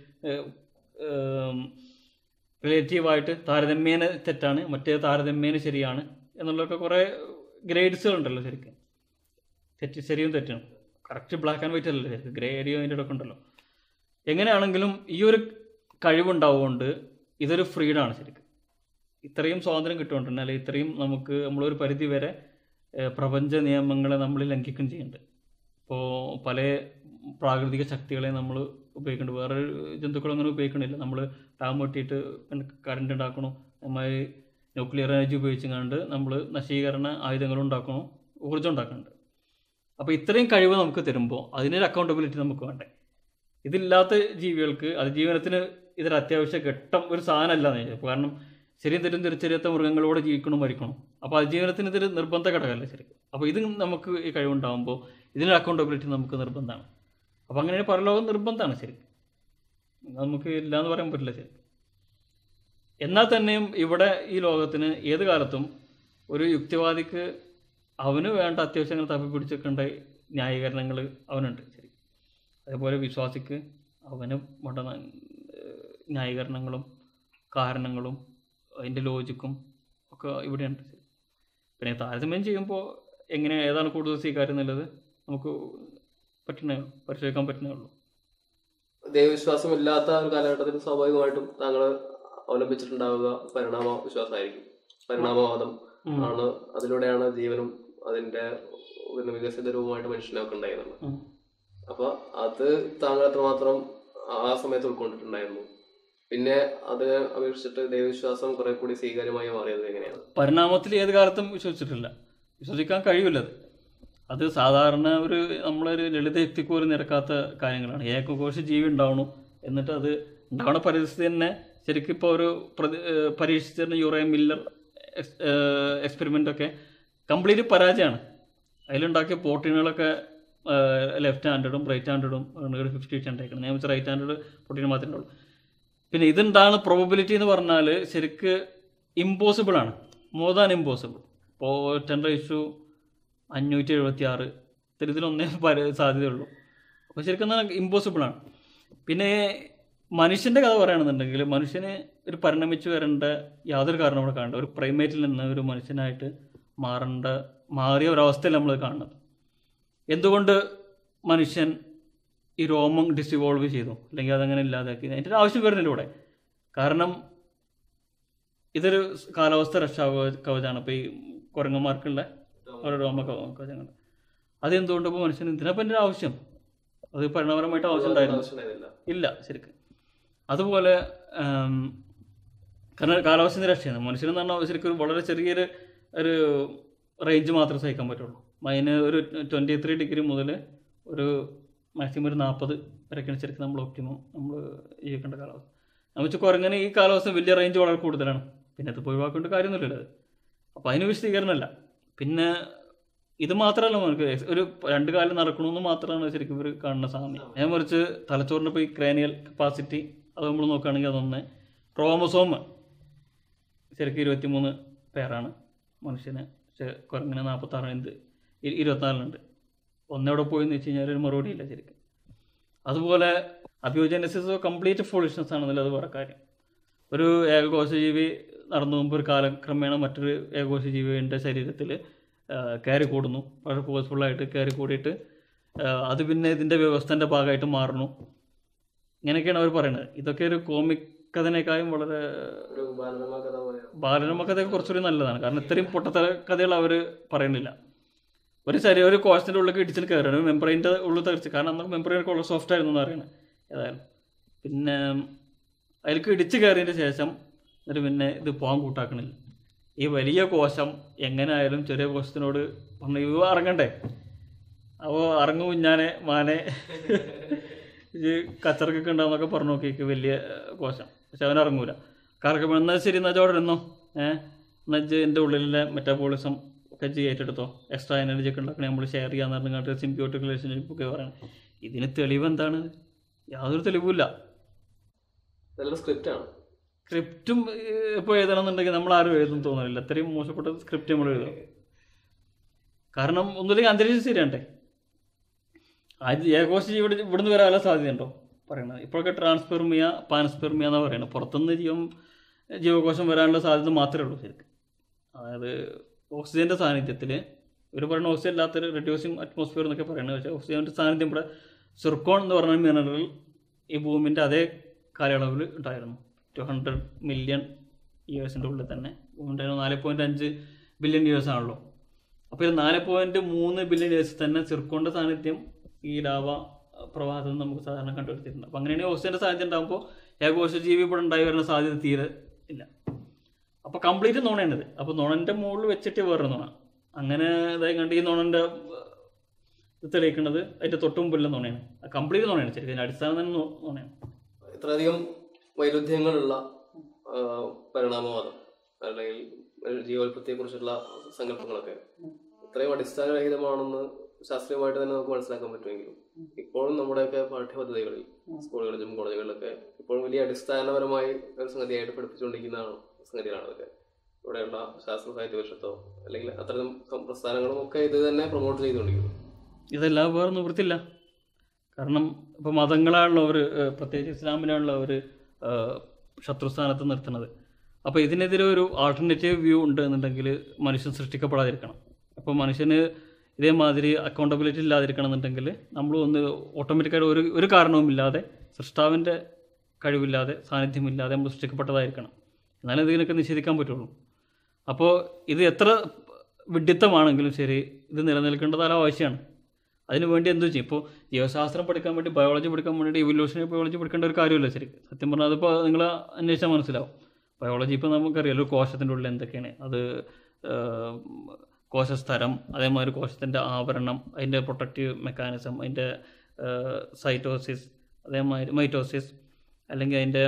റിലേറ്റീവായിട്ട് താരതമ്യേന തെറ്റാണ് മറ്റേ താരതമ്യേന ശരിയാണ് എന്നുള്ളതൊക്കെ കുറേ ഗ്രേഡ്സുകൾ ഉണ്ടല്ലോ ശരിക്കും തെറ്റ് ശരിയും തെറ്റും കറക്റ്റ് ബ്ലാക്ക് ആൻഡ് വൈറ്റ് അല്ലല്ലോ ശരിക്കും ഗ്രേ ഏരിയ അതിൻ്റെ ഇടയ്ക്ക് ഉണ്ടല്ലോ എങ്ങനെയാണെങ്കിലും ഈ ഒരു കഴിവുണ്ടാവുകൊണ്ട് ഇതൊരു ഫ്രീഡമാണ് ശരിക്കും ഇത്രയും സ്വാതന്ത്ര്യം കിട്ടുകൊണ്ട് തന്നെ അല്ലെങ്കിൽ ഇത്രയും നമുക്ക് നമ്മളൊരു പരിധി വരെ ഏഹ്, പ്രപഞ്ച നിയമങ്ങളെ നമ്മൾ ലംഘിക്കുകയും ചെയ്യുന്നുണ്ട് ഇപ്പോൾ പല പ്രാകൃതിക ശക്തികളെ നമ്മൾ ഉപയോഗിക്കുന്നുണ്ട് വേറെ ജന്തുക്കളും അങ്ങനെ ഉപയോഗിക്കണില്ല നമ്മൾ ഡാം വെട്ടിയിട്ട് പിന്നെ കറണ്ട് ഉണ്ടാക്കണു നമ്മൾ ന്യൂക്ലിയർ എനർജി ഉപയോഗിച്ചുകൊണ്ട് നമ്മൾ നശീകരണ ആയുധങ്ങൾ ഉണ്ടാക്കണു ഊർജ്ജം ഉണ്ടാക്കുന്നുണ്ട് അപ്പോൾ ഇത്രയും കഴിവ് നമുക്ക് തരുമ്പോൾ അതിനൊരു അക്കൗണ്ടബിലിറ്റി നമുക്ക് വേണ്ടേ ഇതില്ലാത്ത ജീവികൾക്ക് അതിജീവനത്തിന് ഇതൊരു അത്യാവശ്യ ഘട്ടം ഒരു സാധനമല്ല എന്ന് ചോദിച്ചു കാരണം ശരിയും തെറ്റും തിരിച്ചറിയാത്ത മൃഗങ്ങളോട് ജീവിക്കണം മരിക്കണം അപ്പോൾ അതിജീവനത്തിന് ഇതൊരു നിർബന്ധ ഘടകമല്ല ശരിക്കും അപ്പോൾ ഇത് നമുക്ക് ഈ കഴിവുണ്ടാകുമ്പോൾ ഇതിനൊരു അക്കൗണ്ടബിലിറ്റി നമുക്ക് നിർബന്ധമാണ് അപ്പോൾ അങ്ങനെ പരലോകം നിർബന്ധമാണ് ശരിക്കും നമുക്ക് ഇല്ല എന്ന് പറയാൻ പറ്റില്ല ശരി എന്നാൽ തന്നെയും ഇവിടെ ഈ ലോകത്തിന് ഏത് കാലത്തും ഒരു യുക്തിവാദിക്ക് അവന് വേണ്ട അത്യാവശ്യങ്ങൾ തപ്പിപ്പിടിച്ചൊക്കേണ്ട ന്യായീകരണങ്ങൾ അവനുണ്ട് ശരി അതേപോലെ വിശ്വാസിക്ക് അവന് വേണ്ട ന- ഏഹ് ന്യായീകരണങ്ങളും കാരണങ്ങളും അതിൻ്റെ ലോജിക്കും ഒക്കെ ഇവിടെയുണ്ട് ശരി പിന്നെ താരതമ്യം ചെയ്യുമ്പോൾ എങ്ങനെ ഏതാണ് കൂടുതൽ സ്വീകാര്യം എന്നുള്ളത് നമുക്ക് പറ്റുന്നേ ഉള്ളൂ പരിശോധിക്കാൻ പറ്റുന്നേ ഉള്ളൂ ദൈവവിശ്വാസം ഇല്ലാത്ത ഒരു കാലഘട്ടത്തിൽ സ്വാഭാവികമായിട്ടും താങ്കൾ അവലംബിച്ചിട്ടുണ്ടാവുക പരിണാമ വിശ്വാസമായിരിക്കും പരിണാമവാദം ഉം. ആണ് അതിലൂടെയാണ് ജീവനും അതിന്റെ പിന്നെ വികസിത രൂപമായിട്ട് മനുഷ്യനൊക്കെ ഉണ്ടായിരുന്നത് ഉം. അപ്പൊ അത് താങ്കൾ എത്രമാത്രം ആ സമയത്ത് ഉൾക്കൊണ്ടിട്ടുണ്ടായിരുന്നു പിന്നെ അതിനെ അപേക്ഷിച്ചിട്ട് ദൈവവിശ്വാസം കുറെ കൂടി സ്വീകാര്യമായി മാറിയത് എങ്ങനെയാണ് പരിണാമത്തിൽ ഏത് കാലത്തും വിശ്വസിച്ചിട്ടില്ല വിശ്വസിക്കാൻ കഴിയില്ല അത് അത് സാധാരണ ഒരു നമ്മളൊരു ലളിത യുക്തിക്ക് പോലും നിരക്കാത്ത കാര്യങ്ങളാണ് ഏകകോശ ജീവി ഉണ്ടാവണം എന്നിട്ട് അത് ഉണ്ടാവണ പരിസ്ഥിതി തന്നെ ശരിക്കും ഇപ്പോൾ ഒരു പ്രതി ഏഹ് പരീക്ഷിച്ചിരുന്ന യൂറേ മില്ലർ എക്സ്പെരിമെൻ്റ് ഒക്കെ കംപ്ലീറ്റ് പരാജയമാണ് അതിലുണ്ടാക്കിയ പ്രോട്ടീനുകളൊക്കെ ലെഫ്റ്റ് ഹാൻഡഡും റൈറ്റ് ഹാൻഡഡും ഒരു ഫിഫ്റ്റി ഫിഫ്റ്റി ഉണ്ടായിരിക്കണം ഞാൻ വെച്ചാൽ റൈറ്റ് ഹാൻഡഡ് പ്രോട്ടീൻ മാത്രമേ ഉള്ളൂ പിന്നെ ഇതെന്താണ് പ്രോബബിലിറ്റി എന്ന് പറഞ്ഞാൽ ശരിക്ക് ഇമ്പോസിബിൾ ആണ് മോർ ദാൻ ഇമ്പോസിബിൾ ഇപ്പോൾ ടെൻ റൈസ് അഞ്ഞൂറ്റി എഴുപത്തി ആറ് ഇത്തരത്തിലൊന്നേ പര സാധ്യതയുള്ളൂ അപ്പോൾ ശരിക്കും ഇമ്പോസിബിൾ ആണ് പിന്നെ മനുഷ്യൻ്റെ കഥ പറയുകയാണെന്നുണ്ടെങ്കിൽ മനുഷ്യന് ഒരു പരിണമിച്ച് വരേണ്ട യാതൊരു കാരണം ഇവിടെ കാണണ്ട ഒരു പ്രൈമേറ്റിൽ നിന്ന് ഒരു മനുഷ്യനായിട്ട് മാറേണ്ട മാറിയ ഒരവസ്ഥയിൽ നമ്മൾ കാണുന്നത് എന്തുകൊണ്ട് മനുഷ്യൻ ഈ രോമം ഡിസിവോൾവ് ചെയ്തു അല്ലെങ്കിൽ അതങ്ങനെ ഇല്ലാതാക്കി അതിൻ്റെ ഒരു ആവശ്യം വരുന്നില്ല ഇവിടെ കാരണം ഇതൊരു കാലാവസ്ഥ രക്ഷാ കവ- കവചമാണ് ഇപ്പോൾ ഈ കുരങ്ങന്മാർക്കുള്ള ഓരോ രോമ കവ- കവചങ്ങൾ അതെന്തുകൊണ്ട് ഇപ്പോൾ മനുഷ്യന് ഇതിനപ്പം എൻ്റെ ആവശ്യം അത് പരിണാമപരമായിട്ട് ആവശ്യം ഉണ്ടായിരുന്നു ആവശ്യമുണ്ടായിരുന്നില്ല ഇല്ല ശരിക്കും അതുപോലെ ആം, കാരണം കാലാവസ്ഥ രക്ഷയാണ് മനുഷ്യനെന്ന് പറഞ്ഞാൽ ശരിക്കും ഒരു വളരെ ചെറിയൊരു ഒരു റേഞ്ച് മാത്രമേ സഹിക്കാൻ പറ്റുള്ളൂ അതിന് ഒരു ട്വൻറ്റി ത്രീ ഡിഗ്രി മുതൽ ഒരു മാക്സിമം ഒരു നാൽപ്പത് വരെയൊക്കെയാണ് ശരിക്കും നമ്മൾ ഒപ്റ്റിമം നമ്മൾ ജീവിക്കേണ്ട കാലാവസ്ഥ നമ്മൾ വെച്ചാൽ കുരങ്ങനെ ഈ കാലാവസ്ഥ വലിയ റേഞ്ച് വളരെ കൂടുതലാണ് പിന്നെ അത് ഒഴിവാക്കേണ്ട കാര്യമൊന്നുമില്ല അത് അപ്പോൾ അതിന് വിശദീകരണമല്ല പിന്നെ ഇത് മാത്രമല്ല നമുക്ക് ഒരു രണ്ട് കാലം നടക്കണമെന്ന് മാത്രമാണ് ശരിക്കും ഇവർ കാണുന്ന സാമ്യം ഞാൻ മറിച്ച് തലച്ചോറിൻ്റെ ഇപ്പോൾ ഈ ക്രാനിയൽ കപ്പാസിറ്റി അത് നമ്മൾ നോക്കുകയാണെങ്കിൽ അതൊന്ന് ക്രോമസോം ശരിക്കും ഇരുപത്തിമൂന്ന് പേരാണ് മനുഷ്യന് പക്ഷേ കുരങ്ങനെ നാൽപ്പത്താറ് എന്ത് ഇ- ഇരുപത്തിനാലിനുണ്ട് ഒന്നെവിടെ പോയി എന്ന് വെച്ച് കഴിഞ്ഞാൽ ഒരു മറുപടി ഇല്ല ശരിക്കും അതുപോലെ അബിയോജനസിസ് കംപ്ലീറ്റ് ഫോളിഷ്നസ് ആണെന്നല്ല അത് വേറെ കാര്യം ഒരു ഏകകോശജീവി നടന്നു പോകുമ്പോൾ ഒരു കാലക്രമേണ മറ്റൊരു ഏകകോശജീവിയുടെ ശരീരത്തിൽ കയറി കൂടുന്നു വളരെ ഫോഴ്സ്ഫുള്ളായിട്ട് കയറി കൂടിയിട്ട് ആ, അത് പിന്നെ ഇതിൻ്റെ വ്യവസ്ഥൻ്റെ ഭാഗമായിട്ട് മാറുന്നു ഇങ്ങനെയൊക്കെയാണ് അവർ പറയുന്നത് ഇതൊക്കെ ഒരു കോമിക് കഥനേക്കാളും വളരെ ഒരു ബാലരമ കഥ പോലെ ബാലരമ കഥയൊക്കെ കുറച്ചുകൂടി നല്ലതാണ് കാരണം ഇത്രയും പൊട്ടത്തര കഥകൾ അവർ പറയുന്നില്ല ഒരു ശരീരം ഒരു കോശത്തിൻ്റെ ഉള്ളിൽ ഇടിച്ചിട്ട് കയറുകയാണ് ഒരു മെമ്പറൈൻ്റെ ഉള്ളിൽ തെറിച്ച് കാരണം അന്ന് മെമ്പറൈൻ വളരെ സോഫ്റ്റ് ആയിരുന്നു എന്ന് പറയുന്നത് ഏതായാലും പിന്നെ അതിലേക്ക് ഇടിച്ച് കയറിയതിന് ശേഷം എന്നിട്ട് പിന്നെ ഇത് പോകാൻ കൂട്ടാക്കണില്ല ഈ വലിയ കോശം എങ്ങനെ ആയാലും ചെറിയ കോശത്തിനോട് പറഞ്ഞു ഇവ ഇറങ്ങണ്ടേ അപ്പോൾ ഇറങ്ങും കുഞ്ഞാനെ മാനെ ഇത് കച്ചറക്കൊക്കെ ഉണ്ടാവുന്നൊക്കെ പറഞ്ഞു നോക്കിയേക്ക് വലിയ ഏഹ്, കോശം പക്ഷെ അവൻ ഇറങ്ങൂല കറക്കം എന്നാൽ ശരി എന്നാൽ അവിടെ ഇരുന്നോ ഏഹ് എന്നാൽ എൻ്റെ ഉള്ളിലെ മെറ്റാബോളിസം ഒക്കെ ജി ഏറ്റെടുത്തോ എക്സ്ട്രാ എനർജി ഒക്കെ ഉണ്ടാക്കണേ നമ്മൾ ഷെയർ ചെയ്യാന്ന് പറഞ്ഞിട്ട് സിംബിയോട്ടിക് റിലേഷൻഷിപ്പ് ഒക്കെ പറയണം ഇതിന് തെളിവ് എന്താണ് യാതൊരു തെളിവുമില്ല നല്ലൊരു സ്ക്രിപ്റ്റാണ് സ്ക്രിപ്റ്റും ഇപ്പോൾ എഴുതണമെന്നുണ്ടെങ്കിൽ നമ്മൾ ആരും എഴുതും തോന്നുന്നില്ല അത്രയും മോശപ്പെട്ട സ്ക്രിപ്റ്റ് നമ്മൾ എഴുതും കാരണം ഒന്നുമില്ലെങ്കിൽ അന്തരീക്ഷം ശരിയാണ്ടേ ആദ്യം ഏകോശ ഇവിടെ ഇവിടുന്ന് വരാനുള്ള സാധ്യതയുണ്ടോ പറയണത് ഇപ്പോഴൊക്കെ ട്രാൻസ്പെർമിയ പാൻസ്പെർമിയ എന്നാണ് പറയുന്നത് പുറത്തുനിന്ന് ജീവൻ ജീവകോശം വരാനുള്ള സാധ്യത മാത്രമേ ഉള്ളൂ ശരിക്കും അതായത് ഓക്സിജൻ്റെ സാന്നിധ്യത്തിൽ ഇവർ പറയുന്ന ഓക്സിജൻ ഇല്ലാത്തൊരു റെഡ്യൂസിങ് അറ്റ്മോസ്ഫിയർ എന്നൊക്കെ പറയുന്നത് പക്ഷേ ഓക്സിജൻ്റെ സാന്നിധ്യം ഇവിടെ സിർക്കോൺ എന്ന് പറഞ്ഞ മിനറൽ ഈ ഭൂമിൻ്റെ അതേ കാലയളവിൽ ഉണ്ടായിരുന്നു ടു ഹൺഡ്രഡ് മില്യൺ ഇയേഴ്സിൻ്റെ ഉള്ളിൽ തന്നെ ഭൂമിൻ്റെ നാല് പോയിൻറ്റ് അഞ്ച് ബില്യൺ ഇയേഴ്സ് ആണല്ലോ അപ്പോൾ ഇത് നാല് പോയിൻറ്റ് മൂന്ന് ബില്യൺ ഇയേഴ്സ് തന്നെ സിർക്കോണിൻ്റെ സാന്നിധ്യം ഈ ലാവ പ്രവാഹത്തിൽ നിന്ന് നമുക്ക് സാധാരണ കണ്ടുപിടിച്ചിട്ടുണ്ട് അപ്പോൾ അങ്ങനെയാണെങ്കിൽ ഓക്സിജൻ്റെ സാന്നിധ്യം ഉണ്ടാകുമ്പോൾ ഏകോശ ജീവി ഇവിടെ ഉണ്ടായി വരുന്ന സാധ്യത തീരെ ഇല്ല അപ്പോൾ കംപ്ലീറ്റ് നുണയാണിത് അപ്പോൾ നുണൻ്റെ മുകളിൽ വെച്ചിട്ട് വേറെ നുണ അങ്ങനെ ഇതായി കണ്ട് ഈ നുണൻ്റെ ഇത് തെളിയിക്കുന്നത് അതിൻ്റെ തൊട്ട് മുമ്പിലുള്ള നുണയാണ് കംപ്ലീറ്റ് നുണയാണ് ശരിക്കും ഇതിൻ്റെ അടിസ്ഥാനം തന്നെ നു- നുണയാണ് ഇത്രയധികം വൈരുദ്ധ്യങ്ങളുള്ള ആ, പരിണാമവാദം അല്ലെങ്കിൽ ഒരു ജീവോൽപത്തിയെക്കുറിച്ചുള്ള സങ്കല്പങ്ങളൊക്കെ ഇത്രയും അടിസ്ഥാനരഹിതമാണെന്ന് ശാസ്ത്രീയമായിട്ട് തന്നെ നമുക്ക് മനസ്സിലാക്കാൻ പറ്റുമെങ്കിലും ഇപ്പോഴും നമ്മുടെയൊക്കെ പാഠ്യപദ്ധതികളിൽ സ്കൂളുകളിലും കോളേജുകളിലൊക്കെ ഇപ്പോഴും വലിയ അടിസ്ഥാനപരമായി ഒരു സംഗതിയായിട്ട് പഠിപ്പിച്ചുകൊണ്ടിരിക്കുന്നതാണ് സംഗതികളാണ് ഇതൊക്കെ ഇവിടെയുള്ള ശാസ്ത്ര സാഹിത്യ പരിഷത്തോ അല്ലെങ്കിൽ അത്തരം സം- പ്രസ്ഥാനങ്ങളും ഒക്കെ ഇത് തന്നെ പ്രൊമോട്ട് ചെയ്തുകൊണ്ടിരിക്കുന്നു ഇതെല്ലാം വേറെ നിവൃത്തില്ല കാരണം ഇപ്പോൾ മതങ്ങളാണല്ലോ അവർ പ്രത്യേകിച്ച് ഇസ്ലാമിലാണല്ലോ അവർ ശത്രുസ്ഥാനത്ത് നിർത്തുന്നത് അപ്പോൾ ഇതിനെതിരെ ഒരു ആൾട്ടർനേറ്റീവ് വ്യൂ ഉണ്ട് എന്നുണ്ടെങ്കിൽ മനുഷ്യൻ സൃഷ്ടിക്കപ്പെടാതിരിക്കണം അപ്പോൾ മനുഷ്യന് ഇതേമാതിരി അക്കൗണ്ടബിലിറ്റി ഇല്ലാതിരിക്കണം എന്നുണ്ടെങ്കിൽ നമ്മൾ ഒന്ന് ഓട്ടോമാറ്റിക്കായിട്ട് ഒരു ഒരു കാരണവുമില്ലാതെ സൃഷ്ടാവിൻ്റെ കഴിവില്ലാതെ സാന്നിധ്യമില്ലാതെ നമ്മൾ സൃഷ്ടിക്കപ്പെട്ടതായിരിക്കണം എന്നാലേ ഇതിനൊക്കെ നിഷേധിക്കാൻ പറ്റുള്ളൂ അപ്പോൾ ഇത് എത്ര വിഡിത്തമാണെങ്കിലും ശരി ഇത് നിലനിൽക്കേണ്ടത് ആവശ്യമാണ് അതിന് വേണ്ടി എന്തു ചെയ്യും ഇപ്പോൾ ജീവശാസ്ത്രം പഠിക്കാൻ വേണ്ടി ബയോളജി പഠിക്കാൻ വേണ്ടി ഇവല്യൂഷണറി ബയോളജി പഠിക്കേണ്ട ഒരു കാര്യമില്ല ശരി സത്യം പറഞ്ഞാൽ അതിപ്പോൾ നിങ്ങൾ അന്വേഷിച്ചാൽ മനസ്സിലാവും ബയോളജി ഇപ്പോൾ നമുക്കറിയാലോ ഒരു കോശത്തിൻ്റെ ഉള്ളിൽ എന്തൊക്കെയാണ് അത് ആഹ്, കോശസ്ഥരം അതേമാതിരി കോശത്തിൻ്റെ ആവരണം അതിൻ്റെ പ്രൊട്ടക്റ്റീവ് മെക്കാനിസം അതിൻ്റെ സൈറ്റോസിസ് അതേമാതിരി മൈറ്റോസിസ് അല്ലെങ്കിൽ അതിൻ്റെ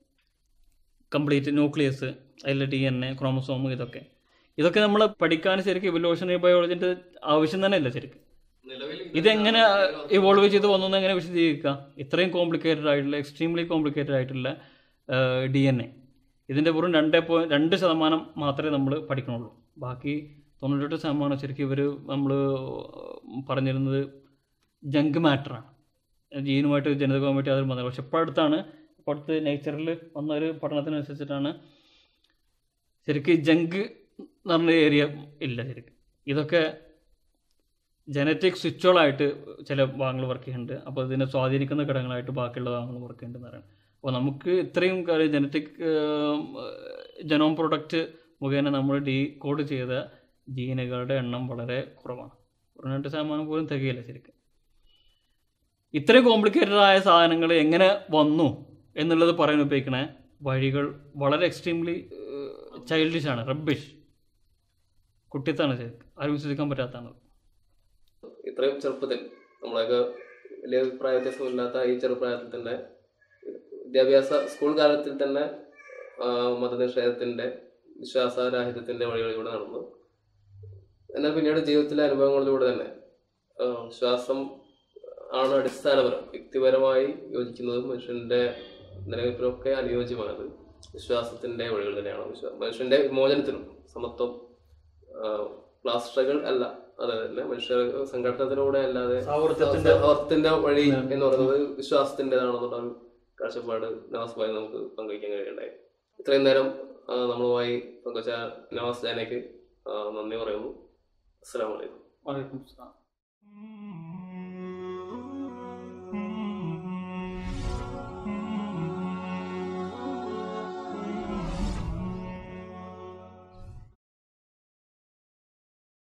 കംപ്ലീറ്റ് ന്യൂക്ലിയസ് അതിലെ ഡി എൻ എ ക്രോമസോം ഇതൊക്കെ ഇതൊക്കെ നമ്മൾ പഠിക്കാൻ ശരിക്കും ഇവല്യൂഷണറി ബയോളജിൻ്റെ ആവശ്യം തന്നെ ഇല്ല ശരിക്കും നിലവിൽ ഇതെങ്ങനെ ഇവോൾവ് ചെയ്ത് വന്നു എന്ന് എങ്ങനെ വിശദീകരിക്കുക ഇത്രയും കോംപ്ലിക്കേറ്റഡ് ആയിട്ടുള്ള എക്സ്ട്രീംലി കോംപ്ലിക്കേറ്റഡ് ആയിട്ടുള്ള ഡി എൻ എ ഇതിൻ്റെ വെറും രണ്ട് പോയിന്റ് രണ്ട് ശതമാനം മാത്രമേ നമ്മൾ പഠിക്കണുള്ളൂ ബാക്കി തൊണ്ണൂറ്റെട്ട് ശതമാനം ശരിക്കും ഇവർ നമ്മൾ പറഞ്ഞിരുന്നത് ജങ്ക് മാറ്ററാണ് ജീനുമായിട്ട് ജനിതകവുമായിട്ട് യാതൊരു ബന്ധമില്ല പക്ഷെ ഇപ്പോൾ അടുത്താണ് ഇപ്പോൾ അടുത്ത് നേച്ചറിൽ വന്ന ഒരു പഠനത്തിനനുസരിച്ചിട്ടാണ് ശരിക്കും ജങ്ക് എന്ന് പറഞ്ഞ ഏരിയ ഇല്ല ശരിക്കും ഇതൊക്കെ ജനറ്റിക് സ്വിച്ചുകളായിട്ട് ചില ഭാഗങ്ങൾ വർക്ക് ചെയ്യുന്നുണ്ട് അപ്പോൾ ഇതിനെ സ്വാധീനിക്കുന്ന ഘടകങ്ങളായിട്ട് ബാക്കിയുള്ള ഭാഗങ്ങൾ വർക്ക് ചെയ്യുന്നുണ്ടെന്ന് പറയുന്നത് അപ്പോൾ നമുക്ക് ഇത്രയും കാര്യം ജനറ്റിക് ജനോം പ്രൊഡക്റ്റ് മുഖേന നമ്മൾ ഡീ കോഡ് ചെയ്ത ജീനുകളുടെ എണ്ണം വളരെ കുറവാണ് തൊണ്ണൂറ്റെട്ട് ശതമാനം പോലും തികയില്ല ശരിക്കും ഇത്രയും കോംപ്ലിക്കേറ്റഡ് ആയ സാധനങ്ങൾ എങ്ങനെ വന്നു എന്നുള്ളത് പറയാൻ ഉപയോഗിക്കണ വഴികൾ വളരെ എക്സ്ട്രീംലി ചൈൽഡിഷ് ആണ് റബ്ബിഷ് കുട്ടിത്താണ് ശരിക്കും ആരും വിശ്വസിക്കാൻ പറ്റാത്തതാണ് ഇത്രയും ചെറുപ്പത്തിൽ നമ്മളൊക്കെ വലിയ അഭിപ്രായ വ്യത്യാസമില്ലാത്ത ഈ ചെറുപ്രായത്തിൽ തന്നെ വിദ്യാഭ്യാസ സ്കൂൾ കാലത്തിൽ തന്നെ ആ, മതനിഷേധത്തിന്റെ വിശ്വാസരാഹിത്യത്തിന്റെ വഴികളിലൂടെ നടന്നു എന്നാൽ പിന്നീട് ജീവിതത്തിലെ അനുഭവങ്ങളിലൂടെ തന്നെ ആ, വിശ്വാസം ആണ് അടിസ്ഥാനപരം വ്യക്തിപരമായി യോജിക്കുന്നതും മനുഷ്യന്റെ നിലനിൽപ്പിനൊക്കെ അനുയോജ്യമാണത് വിശ്വാസത്തിന്റെ വഴികൾ തന്നെയാണ് വിശ്വാസം മനുഷ്യന്റെ വിമോചനത്തിനും സമത്വം ക്ലാസ് സ്ട്രഗിൾ അല്ല അത് തന്നെ മനുഷ്യ സംഘടനത്തിലൂടെ അല്ലാതെ സൗഹൃദത്തിന്റെ സൗഹൃദത്തിന്റെ വഴി എന്ന് പറയുന്നത് വിശ്വാസത്തിൻ്റെതാണെന്നുള്ള ഒരു കാഴ്ചപ്പാട് നവാസുമായി നമുക്ക് പങ്കുവയ്ക്കാൻ കഴിയണ്ടായി ഇത്രയും നേരം ആ, നമ്മളുമായി പങ്കുവച്ച നവാസ് ജാനയ്ക്ക് ആ, നന്ദി പറയുന്നു അസ്സലാമു അലൈക്കും വലൈക്കും സ്ലാം